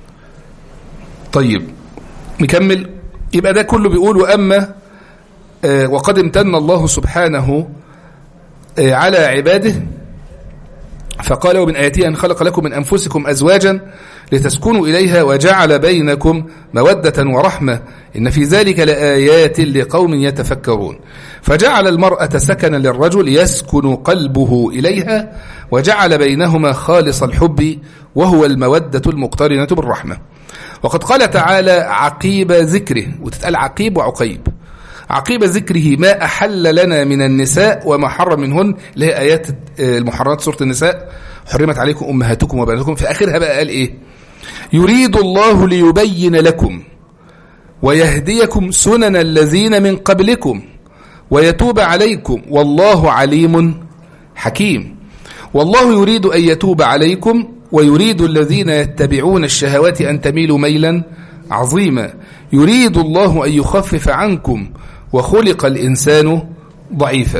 طيب نكمل يبقى ده كله بيقول وأما آه، وقد امتن الله سبحانه آه، على عباده فقال ومن آياته أن خلق لكم من أنفسكم أزواجا لتسكنوا إليها وجعل بينكم مودة ورحمة إن في ذلك لآيات لقوم يتفكرون فجعل المرأة سكنا للرجل يسكن قلبه إليها وجعل بينهما خالص الحب وهو المودة المقترنة بالرحمة وقد قال تعالى عقيب ذكره وتتقال عقيب وعقيب عقيب ذكره ما أحل لنا من النساء وما حرم منهن اللي هي آيات آه، المحرمات سورة النساء حرمت عليكم أمهاتكم وبناتكم في آخرها بقى قال إيه يريد الله ليبين لكم ويهديكم سنن الذين من قبلكم ويتوب عليكم والله عليم حكيم والله يريد أن يتوب عليكم ويريد الذين يتبعون الشهوات أن تميلوا ميلا عظيما يريد الله أن يخفف عنكم وخلق الإنسان ضعيفا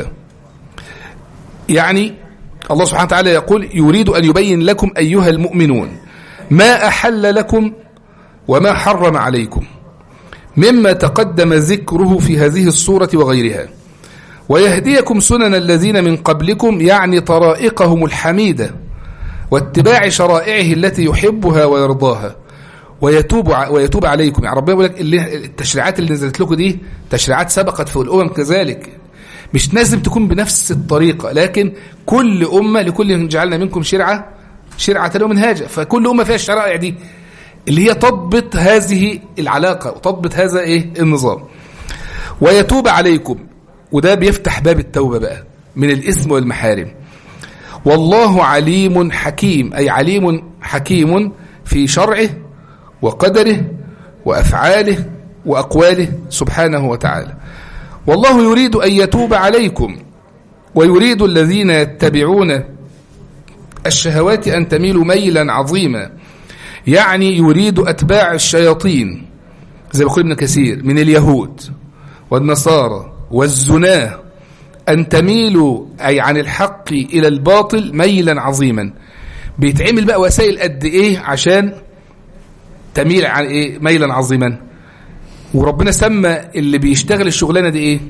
يعني الله سبحانه وتعالى يقول يريد أن يبين لكم أيها المؤمنون ما أحل لكم وما حرم عليكم مما تقدم ذكره في هذه الصورة وغيرها ويهديكم سنن الذين من قبلكم يعني طرائقهم الحميدة واتباع شرائعه التي يحبها ويرضاها ويتوب ع- ويتوب عليكم يعني ربنا يقول لك اللي- التشريعات اللي نزلت لكم دي تشريعات سبقت في الامم كذلك مش لازم تكون بنفس الطريقه لكن كل امه لكل جعلنا منكم شرعه شرعه ومنهاجا فكل امه فيها الشرائع دي اللي هي تضبط هذه العلاقه وتضبط هذا ايه النظام ويتوب عليكم وده بيفتح باب التوبه بقى من الاثم والمحارم والله عليم حكيم أي عليم حكيم في شرعه وقدره وأفعاله وأقواله سبحانه وتعالى والله يريد أن يتوب عليكم ويريد الذين يتبعون الشهوات أن تميلوا ميلا عظيما يعني يريد أتباع الشياطين زي ما يقول ابن كثير من اليهود والنصارى والزناه أن تميلوا أي عن الحق إلى الباطل ميلا عظيما بيتعمل بقى وسائل قد إيه عشان تميل عن إيه ميلا عظيما وربنا سمى اللي بيشتغل الشغلانة دي إيه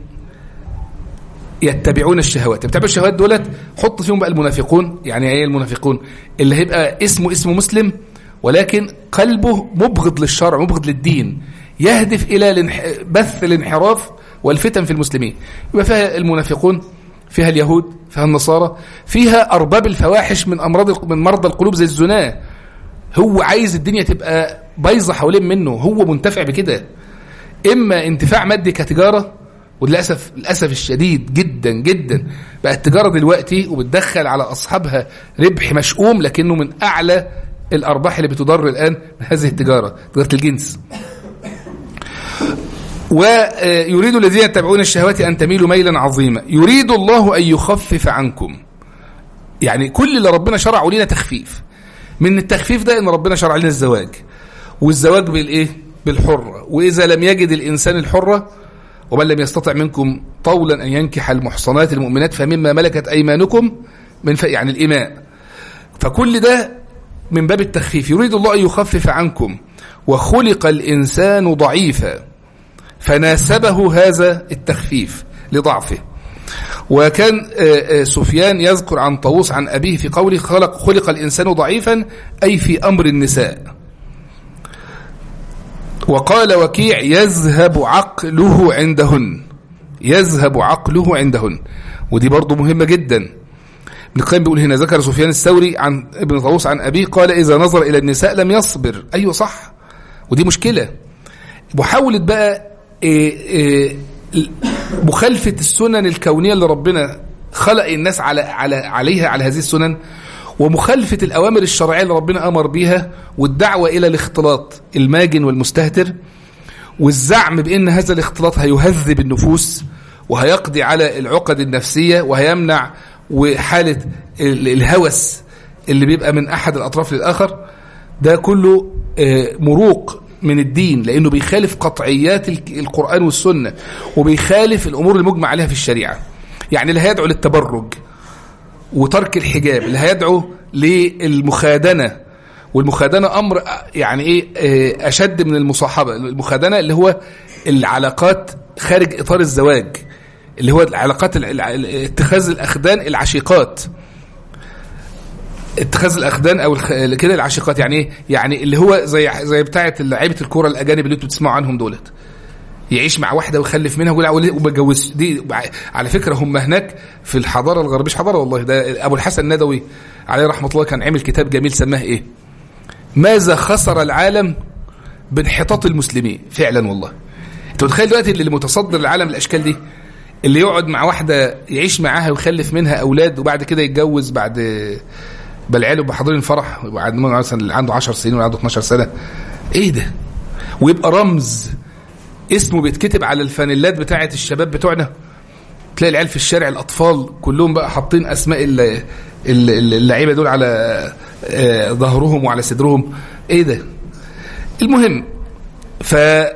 يتبعون الشهوات يتبعون الشهوات دولت حط فيهم بقى المنافقون يعني ايه المنافقون اللي هيبقى اسمه اسمه مسلم ولكن قلبه مبغض للشرع مبغض للدين يهدف الى الانح... بث الانحراف والفتن في المسلمين يبقى فيها المنافقون فيها اليهود فيها النصارى فيها ارباب الفواحش من امراض من مرضى القلوب زي الزنا هو عايز الدنيا تبقى بايظه حوالين منه هو منتفع بكده اما انتفاع مادي كتجاره وللاسف للاسف الشديد جدا جدا بقى التجاره دلوقتي وبتدخل على اصحابها ربح مشؤوم لكنه من اعلى الارباح اللي بتضر الان من هذه التجاره تجاره الجنس ويريد الذين يتبعون الشهوات ان تميلوا ميلا عظيما يريد الله ان يخفف عنكم يعني كل اللي ربنا شرعه لنا تخفيف من التخفيف ده ان ربنا شرع لنا الزواج والزواج بالايه بالحره واذا لم يجد الانسان الحره ومن لم يستطع منكم طولا ان ينكح المحصنات المؤمنات فمما ملكت ايمانكم من ف... يعني الاماء فكل ده من باب التخفيف يريد الله ان يخفف عنكم وخلق الانسان ضعيفا فناسبه هذا التخفيف لضعفه وكان سفيان يذكر عن طاووس عن أبيه في قوله خلق, خلق الإنسان ضعيفا أي في أمر النساء وقال وكيع يذهب عقله عندهن يذهب عقله عندهن ودي برضو مهمة جدا ابن القيم بيقول هنا ذكر سفيان الثوري عن ابن طاووس عن أبيه قال إذا نظر إلى النساء لم يصبر أيوة صح ودي مشكلة محاولة بقى إيه إيه مخالفة السنن الكونية اللي ربنا خلق الناس على على عليها على هذه السنن ومخالفة الأوامر الشرعية اللي ربنا أمر بيها والدعوة إلى الاختلاط الماجن والمستهتر والزعم بأن هذا الاختلاط هيهذب النفوس وهيقضي على العقد النفسية وهيمنع وحالة الهوس اللي بيبقى من أحد الأطراف للآخر ده كله مروق من الدين لانه بيخالف قطعيات ال- القران والسنه وبيخالف الامور المجمع عليها في الشريعه يعني اللي هيدعو للتبرج وترك الحجاب اللي هيدعو للمخادنه والمخادنه امر يعني ايه آه، اشد من المصاحبه المخادنه اللي هو العلاقات خارج اطار الزواج اللي هو العلاقات ال- ال- اتخاذ الاخدان العشيقات اتخاذ الاخدان او الخ- كده العشيقات يعني ايه يعني اللي هو زي زي بتاعه لعيبه الكوره الاجانب اللي انتوا بتسمعوا عنهم دولت يعيش مع واحده ويخلف منها ويقول وما اتجوزش دي على فكره هم هناك في الحضاره الغربيه مش حضاره والله ده ابو الحسن الندوي عليه رحمه الله كان عامل كتاب جميل سماه ايه ماذا خسر العالم بانحطاط المسلمين فعلا والله انت متخيل دلوقتي اللي متصدر العالم الاشكال دي اللي يقعد مع واحده يعيش معاها ويخلف منها اولاد وبعد كده يتجوز بعد بل عياله بحاضرين فرح وبعد ما مثلا اللي عنده 10 سنين ولا عنده 12 سنه ايه ده ويبقى رمز اسمه بيتكتب على الفانيلات بتاعه الشباب بتوعنا تلاقي العيال في الشارع الاطفال كلهم بقى حاطين اسماء ال- ال- اللعيبه دول على آه، ظهرهم وعلى صدرهم ايه ده المهم ف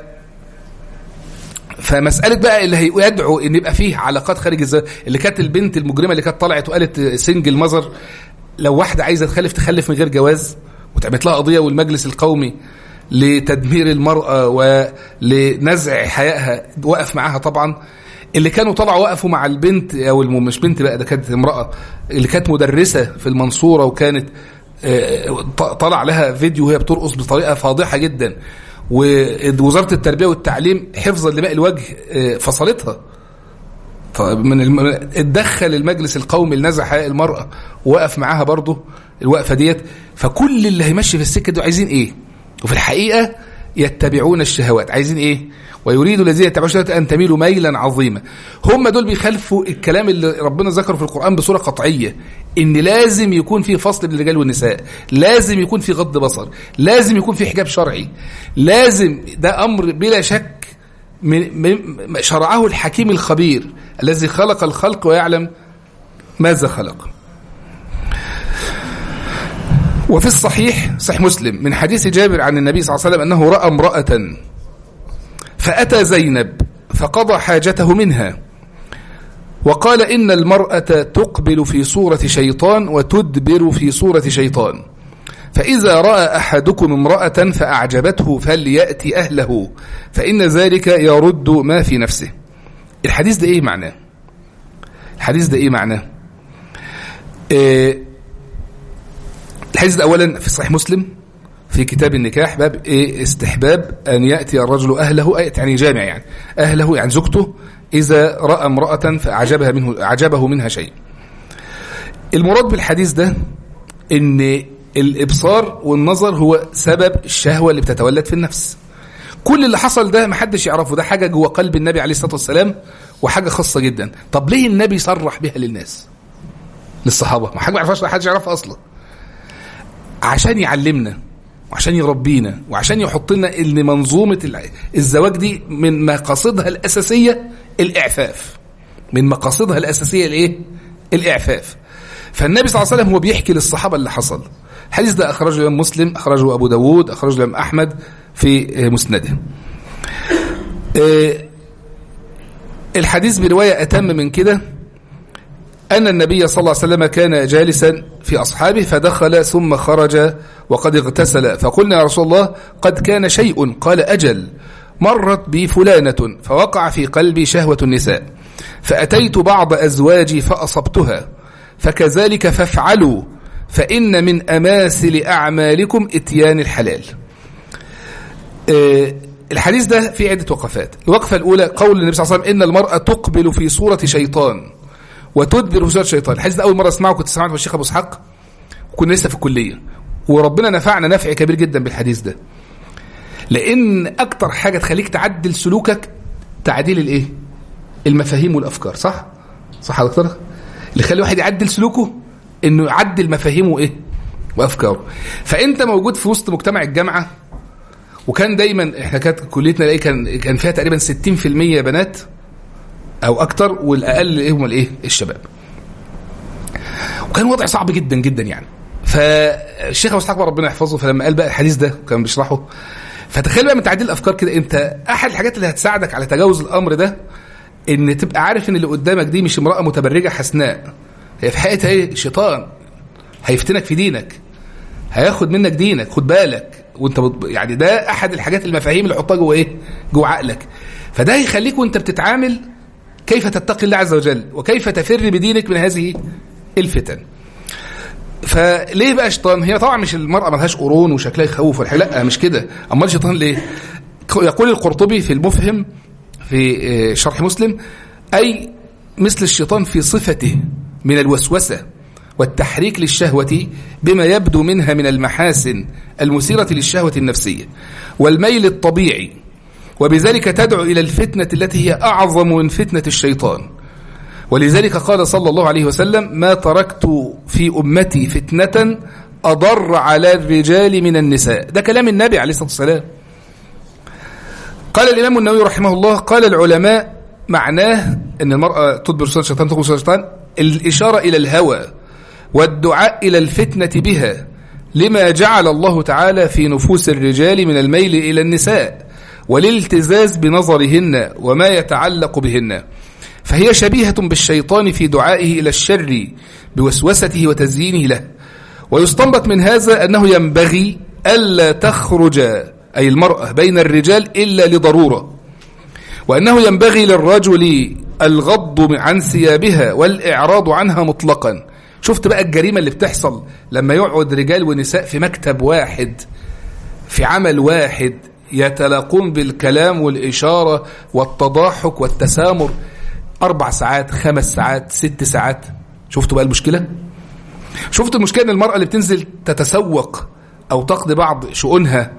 فمساله بقى اللي هيدعو ان يبقى فيه علاقات خارج الزواج اللي كانت البنت المجرمه اللي كانت طلعت وقالت سنجل مذر لو واحده عايزه تخلف تخلف من غير جواز وتعمل لها قضيه والمجلس القومي لتدمير المراه ولنزع حيائها وقف معاها طبعا اللي كانوا طلعوا وقفوا مع البنت او الم- مش بنت بقى ده كانت امراه اللي كانت مدرسه في المنصوره وكانت آه، ط- طلع لها فيديو وهي بترقص بطريقه فاضحه جدا ووزاره التربيه والتعليم حفظا لماء الوجه آه، فصلتها من الم... اتدخل المجلس القومي لنزع حقوق المرأة وقف معاها برضه الوقفة ديت فكل اللي هيمشي في السكة دي عايزين ايه وفي الحقيقة يتبعون الشهوات عايزين ايه ويريد الذين يتبعون الشهوات ان تميلوا ميلا عظيما هم دول بيخالفوا الكلام اللي ربنا ذكره في القرآن بصورة قطعية ان لازم يكون في فصل بين الرجال والنساء لازم يكون في غض بصر لازم يكون في حجاب شرعي لازم ده امر بلا شك من من- شرعه الحكيم الخبير الذي خلق الخلق ويعلم ماذا خلق وفي الصحيح صحيح مسلم من حديث جابر عن النبي صلى الله عليه وسلم أنه رأى امرأة فأتى زينب فقضى حاجته منها وقال إن المرأة تقبل في صورة شيطان وتدبر في صورة شيطان فإذا رأى أحدكم امرأة فأعجبته فليأتي أهله فإن ذلك يرد ما في نفسه الحديث ده إيه معناه الحديث ده إيه معناه إيه الحديث ده أولا في صحيح مسلم في كتاب النكاح باب إيه استحباب أن يأتي الرجل أهله أي يعني جامع يعني أهله يعني زوجته إذا رأى امرأة فأعجبها منه أعجبه منها شيء المراد بالحديث ده ان الابصار والنظر هو سبب الشهوه اللي بتتولد في النفس كل اللي حصل ده محدش يعرفه ده حاجه جوه قلب النبي عليه الصلاه والسلام وحاجه خاصه جدا طب ليه النبي صرح بها للناس للصحابه ما حاجه ما يعرفهاش حدش يعرفها اصلا عشان يعلمنا وعشان يربينا وعشان يحط لنا ان منظومه الع- الزواج دي من مقاصدها الاساسيه الاعفاف من مقاصدها الاساسيه الايه الاعفاف فالنبي صلى الله عليه وسلم هو بيحكي للصحابه اللي حصل الحديث ده اخرجه الامام مسلم اخرجه ابو داود اخرجه الامام احمد في آه، مسنده آه، الحديث بروايه اتم من كده أن النبي صلى الله عليه وسلم كان جالسا في أصحابه فدخل ثم خرج وقد اغتسل فقلنا يا رسول الله قد كان شيء قال أجل مرت بي فلانة فوقع في قلبي شهوة النساء فأتيت بعض أزواجي فأصبتها فكذلك فافعلوا فإن من أماثل أعمالكم إتيان الحلال آه، الحديث ده فيه عدة وقفات الوقفة الأولى قول النبي صلى الله عليه وسلم إن المرأة تقبل في صورة شيطان وتدبر في صورة شيطان الحديث ده أول مرة أسمعه كنت سمعته من الشيخ أبو إسحاق وكنا لسه في الكلية وربنا نفعنا نفع كبير جدا بالحديث ده لأن أكتر حاجة تخليك تعدل سلوكك تعديل الإيه؟ المفاهيم والأفكار صح؟ صح يا دكتور؟ اللي يخلي واحد يعدل سلوكه إنه يعدل مفاهيمه إيه؟ وأفكاره فأنت موجود في وسط مجتمع الجامعة وكان دايما احنا كانت كليتنا الاقي كان كان فيها تقريبا 60% بنات او اكتر والاقل ايه هم الايه الشباب وكان وضع صعب جدا جدا يعني فالشيخ ابو اسحاق بقى ربنا يحفظه فلما قال بقى الحديث ده كان بيشرحه فتخيل بقى من تعديل الافكار كده انت احد الحاجات اللي هتساعدك على تجاوز الامر ده ان تبقى عارف ان اللي قدامك دي مش امراه متبرجه حسناء هي في حقيقتها ايه شيطان هيفتنك في دينك هياخد منك دينك خد بالك وانت بت... يعني ده احد الحاجات المفاهيم اللي حطها جوه ايه جوه عقلك فده هيخليك وانت بتتعامل كيف تتقي الله عز وجل وكيف تفر بدينك من هذه الفتن فليه بقى شيطان هي طبعا مش المرأة ملهاش قرون وشكلها يخوف ولا حاجة لا مش كده امال شيطان ليه يقول القرطبي في المفهم في آه، شرح مسلم أي مثل الشيطان في صفته من الوسوسة والتحريك للشهوة بما يبدو منها من المحاسن المثيرة للشهوة النفسية والميل الطبيعي وبذلك تدعو إلى الفتنة التي هي أعظم من فتنة الشيطان ولذلك قال صلى الله عليه وسلم ما تركت في أمتي فتنة أضر على الرجال من النساء ده كلام النبي عليه الصلاة والسلام قال الإمام النووي رحمه الله قال العلماء معناه أن المرأة تدبر صوت الشيطان تقول صوت الشيطان الإشارة إلى الهوى والدعاء إلى الفتنة بها لما جعل الله تعالى في نفوس الرجال من الميل إلى النساء والالتزاز بنظرهن وما يتعلق بهن فهي شبيهة بالشيطان في دعائه إلى الشر بوسوسته وتزيينه له ويستنبط من هذا أنه ينبغي ألا تخرج أي المرأة بين الرجال إلا لضرورة وأنه ينبغي للرجل الغض عن ثيابها والإعراض عنها مطلقا شفت بقى الجريمة اللي بتحصل لما يقعد رجال ونساء في مكتب واحد في عمل واحد يتلاقون بالكلام والإشارة والتضاحك والتسامر أربع ساعات خمس ساعات ست ساعات شفتوا بقى المشكلة شفت المشكلة أن المرأة اللي بتنزل تتسوق أو تقضي بعض شؤونها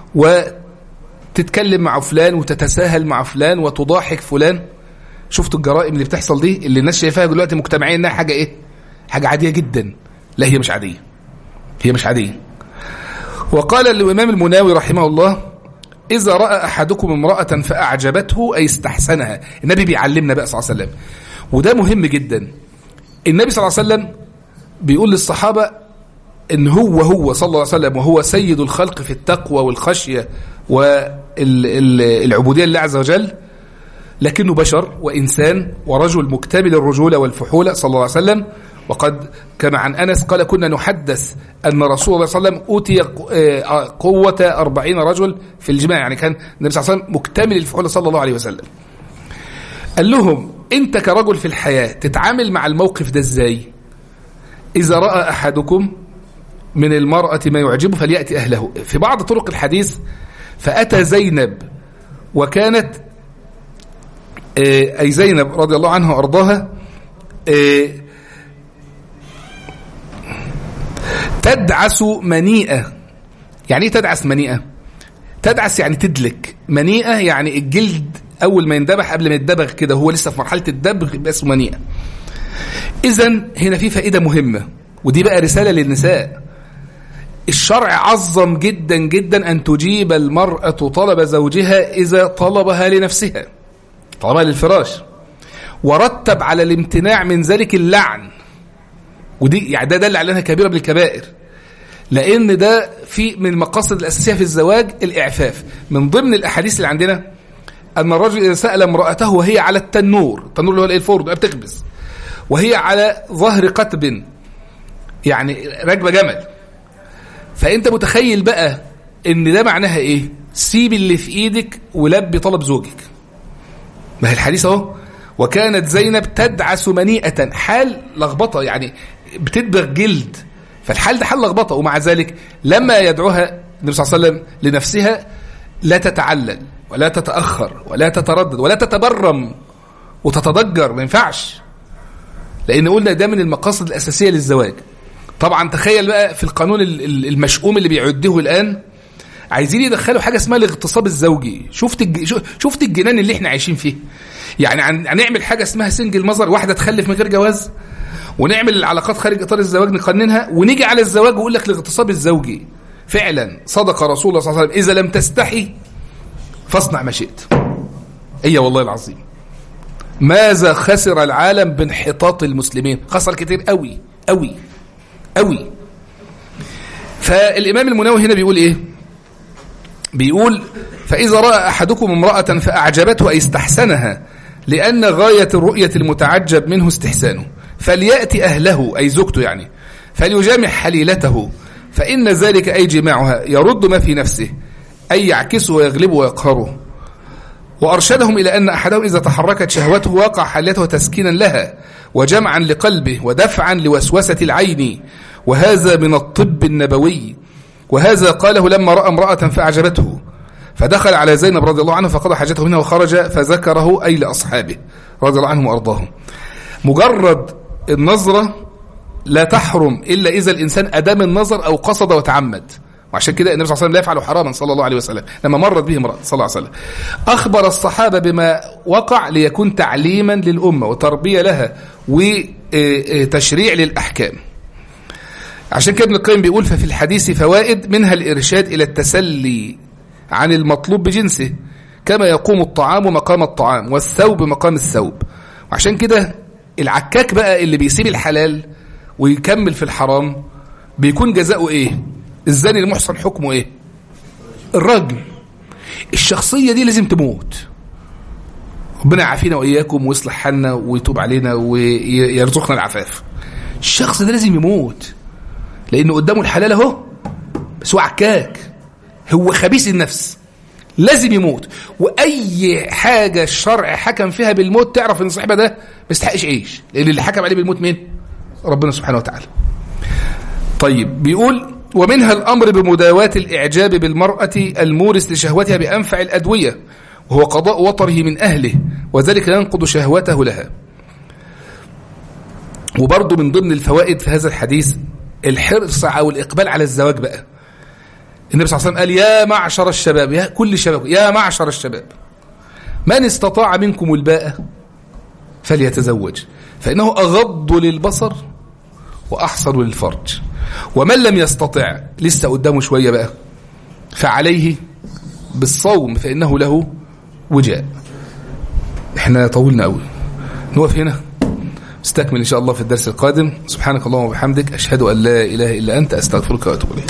وتتكلم مع فلان وتتساهل مع فلان وتضاحك فلان شفتوا الجرائم اللي بتحصل دي اللي الناس شايفاها دلوقتي مجتمعيا انها حاجه ايه حاجه عاديه جدا لا هي مش عاديه هي مش عاديه وقال الامام المناوي رحمه الله اذا راى احدكم امراه فاعجبته اي استحسنها النبي بيعلمنا بقى صلى الله عليه وسلم وده مهم جدا النبي صلى الله عليه وسلم بيقول للصحابه ان هو هو صلى الله عليه وسلم وهو سيد الخلق في التقوى والخشيه والعبوديه لله عز وجل لكنه بشر وإنسان ورجل مكتمل الرجولة والفحولة صلى الله عليه وسلم وقد كما عن أنس قال كنا نحدث أن رسول الله صلى الله عليه وسلم أوتي قوة أربعين رجل في الجماع يعني كان النبي صلى الله عليه وسلم مكتمل الفحولة صلى الله عليه وسلم قال لهم أنت كرجل في الحياة تتعامل مع الموقف ده إزاي إذا رأى أحدكم من المرأة ما يعجبه فليأتي أهله في بعض طرق الحديث فأتى زينب وكانت أي زينب رضي الله عنها وأرضاها تدعس منيئة يعني ايه تدعس منيئة تدعس يعني تدلك منيئة يعني الجلد أول ما يندبح قبل ما يتدبغ كده هو لسه في مرحلة الدبغ يبقى اسمه منيئة إذا هنا في فائدة مهمة ودي بقى رسالة للنساء الشرع عظم جدا جدا أن تجيب المرأة طلب زوجها إذا طلبها لنفسها طلبها للفراش ورتب على الامتناع من ذلك اللعن ودي يعني ده دل على انها كبيره من الكبائر لان ده في من المقاصد الاساسيه في الزواج الاعفاف من ضمن الاحاديث اللي عندنا ان الرجل اذا سال امراته وهي على التنور التنور اللي هو الفرن بتخبز وهي على ظهر قتب يعني راكبه جمل فانت متخيل بقى ان ده معناها ايه سيب اللي في ايدك ولبي طلب زوجك ما هي الحديث اهو وكانت زينب تدعس منيئة حال لخبطة يعني بتدبغ جلد فالحال ده حال لخبطة ومع ذلك لما يدعوها النبي صلى الله عليه وسلم لنفسها لا تتعلل ولا تتأخر ولا تتردد ولا تتبرم وتتضجر ما ينفعش لأن قلنا ده من المقاصد الأساسية للزواج طبعا تخيل بقى في القانون المشؤوم اللي بيعده الآن عايزين يدخلوا حاجه اسمها الاغتصاب الزوجي شفت الج... شفت الجنان اللي احنا عايشين فيه يعني هنعمل حاجه اسمها سنجل مظهر واحده تخلف من غير جواز ونعمل العلاقات خارج اطار الزواج نقننها ونيجي على الزواج ويقول لك الاغتصاب الزوجي فعلا صدق رسول الله صلى الله عليه وسلم اذا لم تستحي فاصنع ما شئت اي والله العظيم ماذا خسر العالم بانحطاط المسلمين خسر كتير قوي قوي قوي فالامام المناوي هنا بيقول ايه بيقول فإذا رأى أحدكم امرأة فأعجبته أي استحسنها لأن غاية الرؤية المتعجب منه استحسانه فليأتي أهله أي زوجته يعني فليجامع حليلته فإن ذلك أي جماعها يرد ما في نفسه أي يعكسه ويغلبه ويقهره وأرشدهم إلى أن أحدهم إذا تحركت شهوته وقع حليته تسكينا لها وجمعا لقلبه ودفعا لوسوسة العين وهذا من الطب النبوي وهذا قاله لما رأى امرأة فأعجبته فدخل على زينب رضي الله عنها فقضى حاجته منها وخرج فذكره أي لأصحابه رضي الله عنهم وأرضاهم مجرد النظرة لا تحرم إلا إذا الإنسان أدام النظر أو قصد وتعمد وعشان كده النبي صلى الله عليه وسلم لا يفعل حراما صلى الله عليه وسلم لما مرت به امرأة صلى الله عليه وسلم أخبر الصحابة بما وقع ليكون تعليما للأمة وتربية لها وتشريع للأحكام عشان كده ابن القيم بيقول ففي الحديث فوائد منها الإرشاد إلى التسلي عن المطلوب بجنسه كما يقوم الطعام مقام الطعام والثوب مقام الثوب وعشان كده العكاك بقى اللي بيسيب الحلال ويكمل في الحرام بيكون جزاؤه ايه الزاني المحصن حكمه ايه الرجل الشخصية دي لازم تموت ربنا يعافينا وإياكم ويصلح حالنا ويتوب علينا ويرزقنا العفاف الشخص ده لازم يموت لأنه قدامه الحلال اهو بس هو عكاك هو خبيث النفس لازم يموت وأي حاجة الشرع حكم فيها بالموت تعرف إن صاحبها ده ما يستحقش عيش لأن اللي حكم عليه بالموت مين؟ ربنا سبحانه وتعالى طيب بيقول ومنها الأمر بمداواة الإعجاب بالمرأة المورس لشهوتها بأنفع الأدوية وهو قضاء وطره من أهله وذلك ينقض شهوته لها وبرضه من ضمن الفوائد في هذا الحديث الحرص أو الإقبال على الزواج بقى النبي صلى الله عليه وسلم قال يا معشر الشباب يا كل الشباب يا معشر الشباب من استطاع منكم الباء فليتزوج فإنه أغض للبصر وأحصر للفرج ومن لم يستطع لسه قدامه شوية بقى فعليه بالصوم فإنه له وجاء احنا طولنا قوي نقف هنا استكمل إن شاء الله في الدرس القادم سبحانك اللهم وبحمدك أشهد أن لا إله إلا أنت أستغفرك وأتوب إليك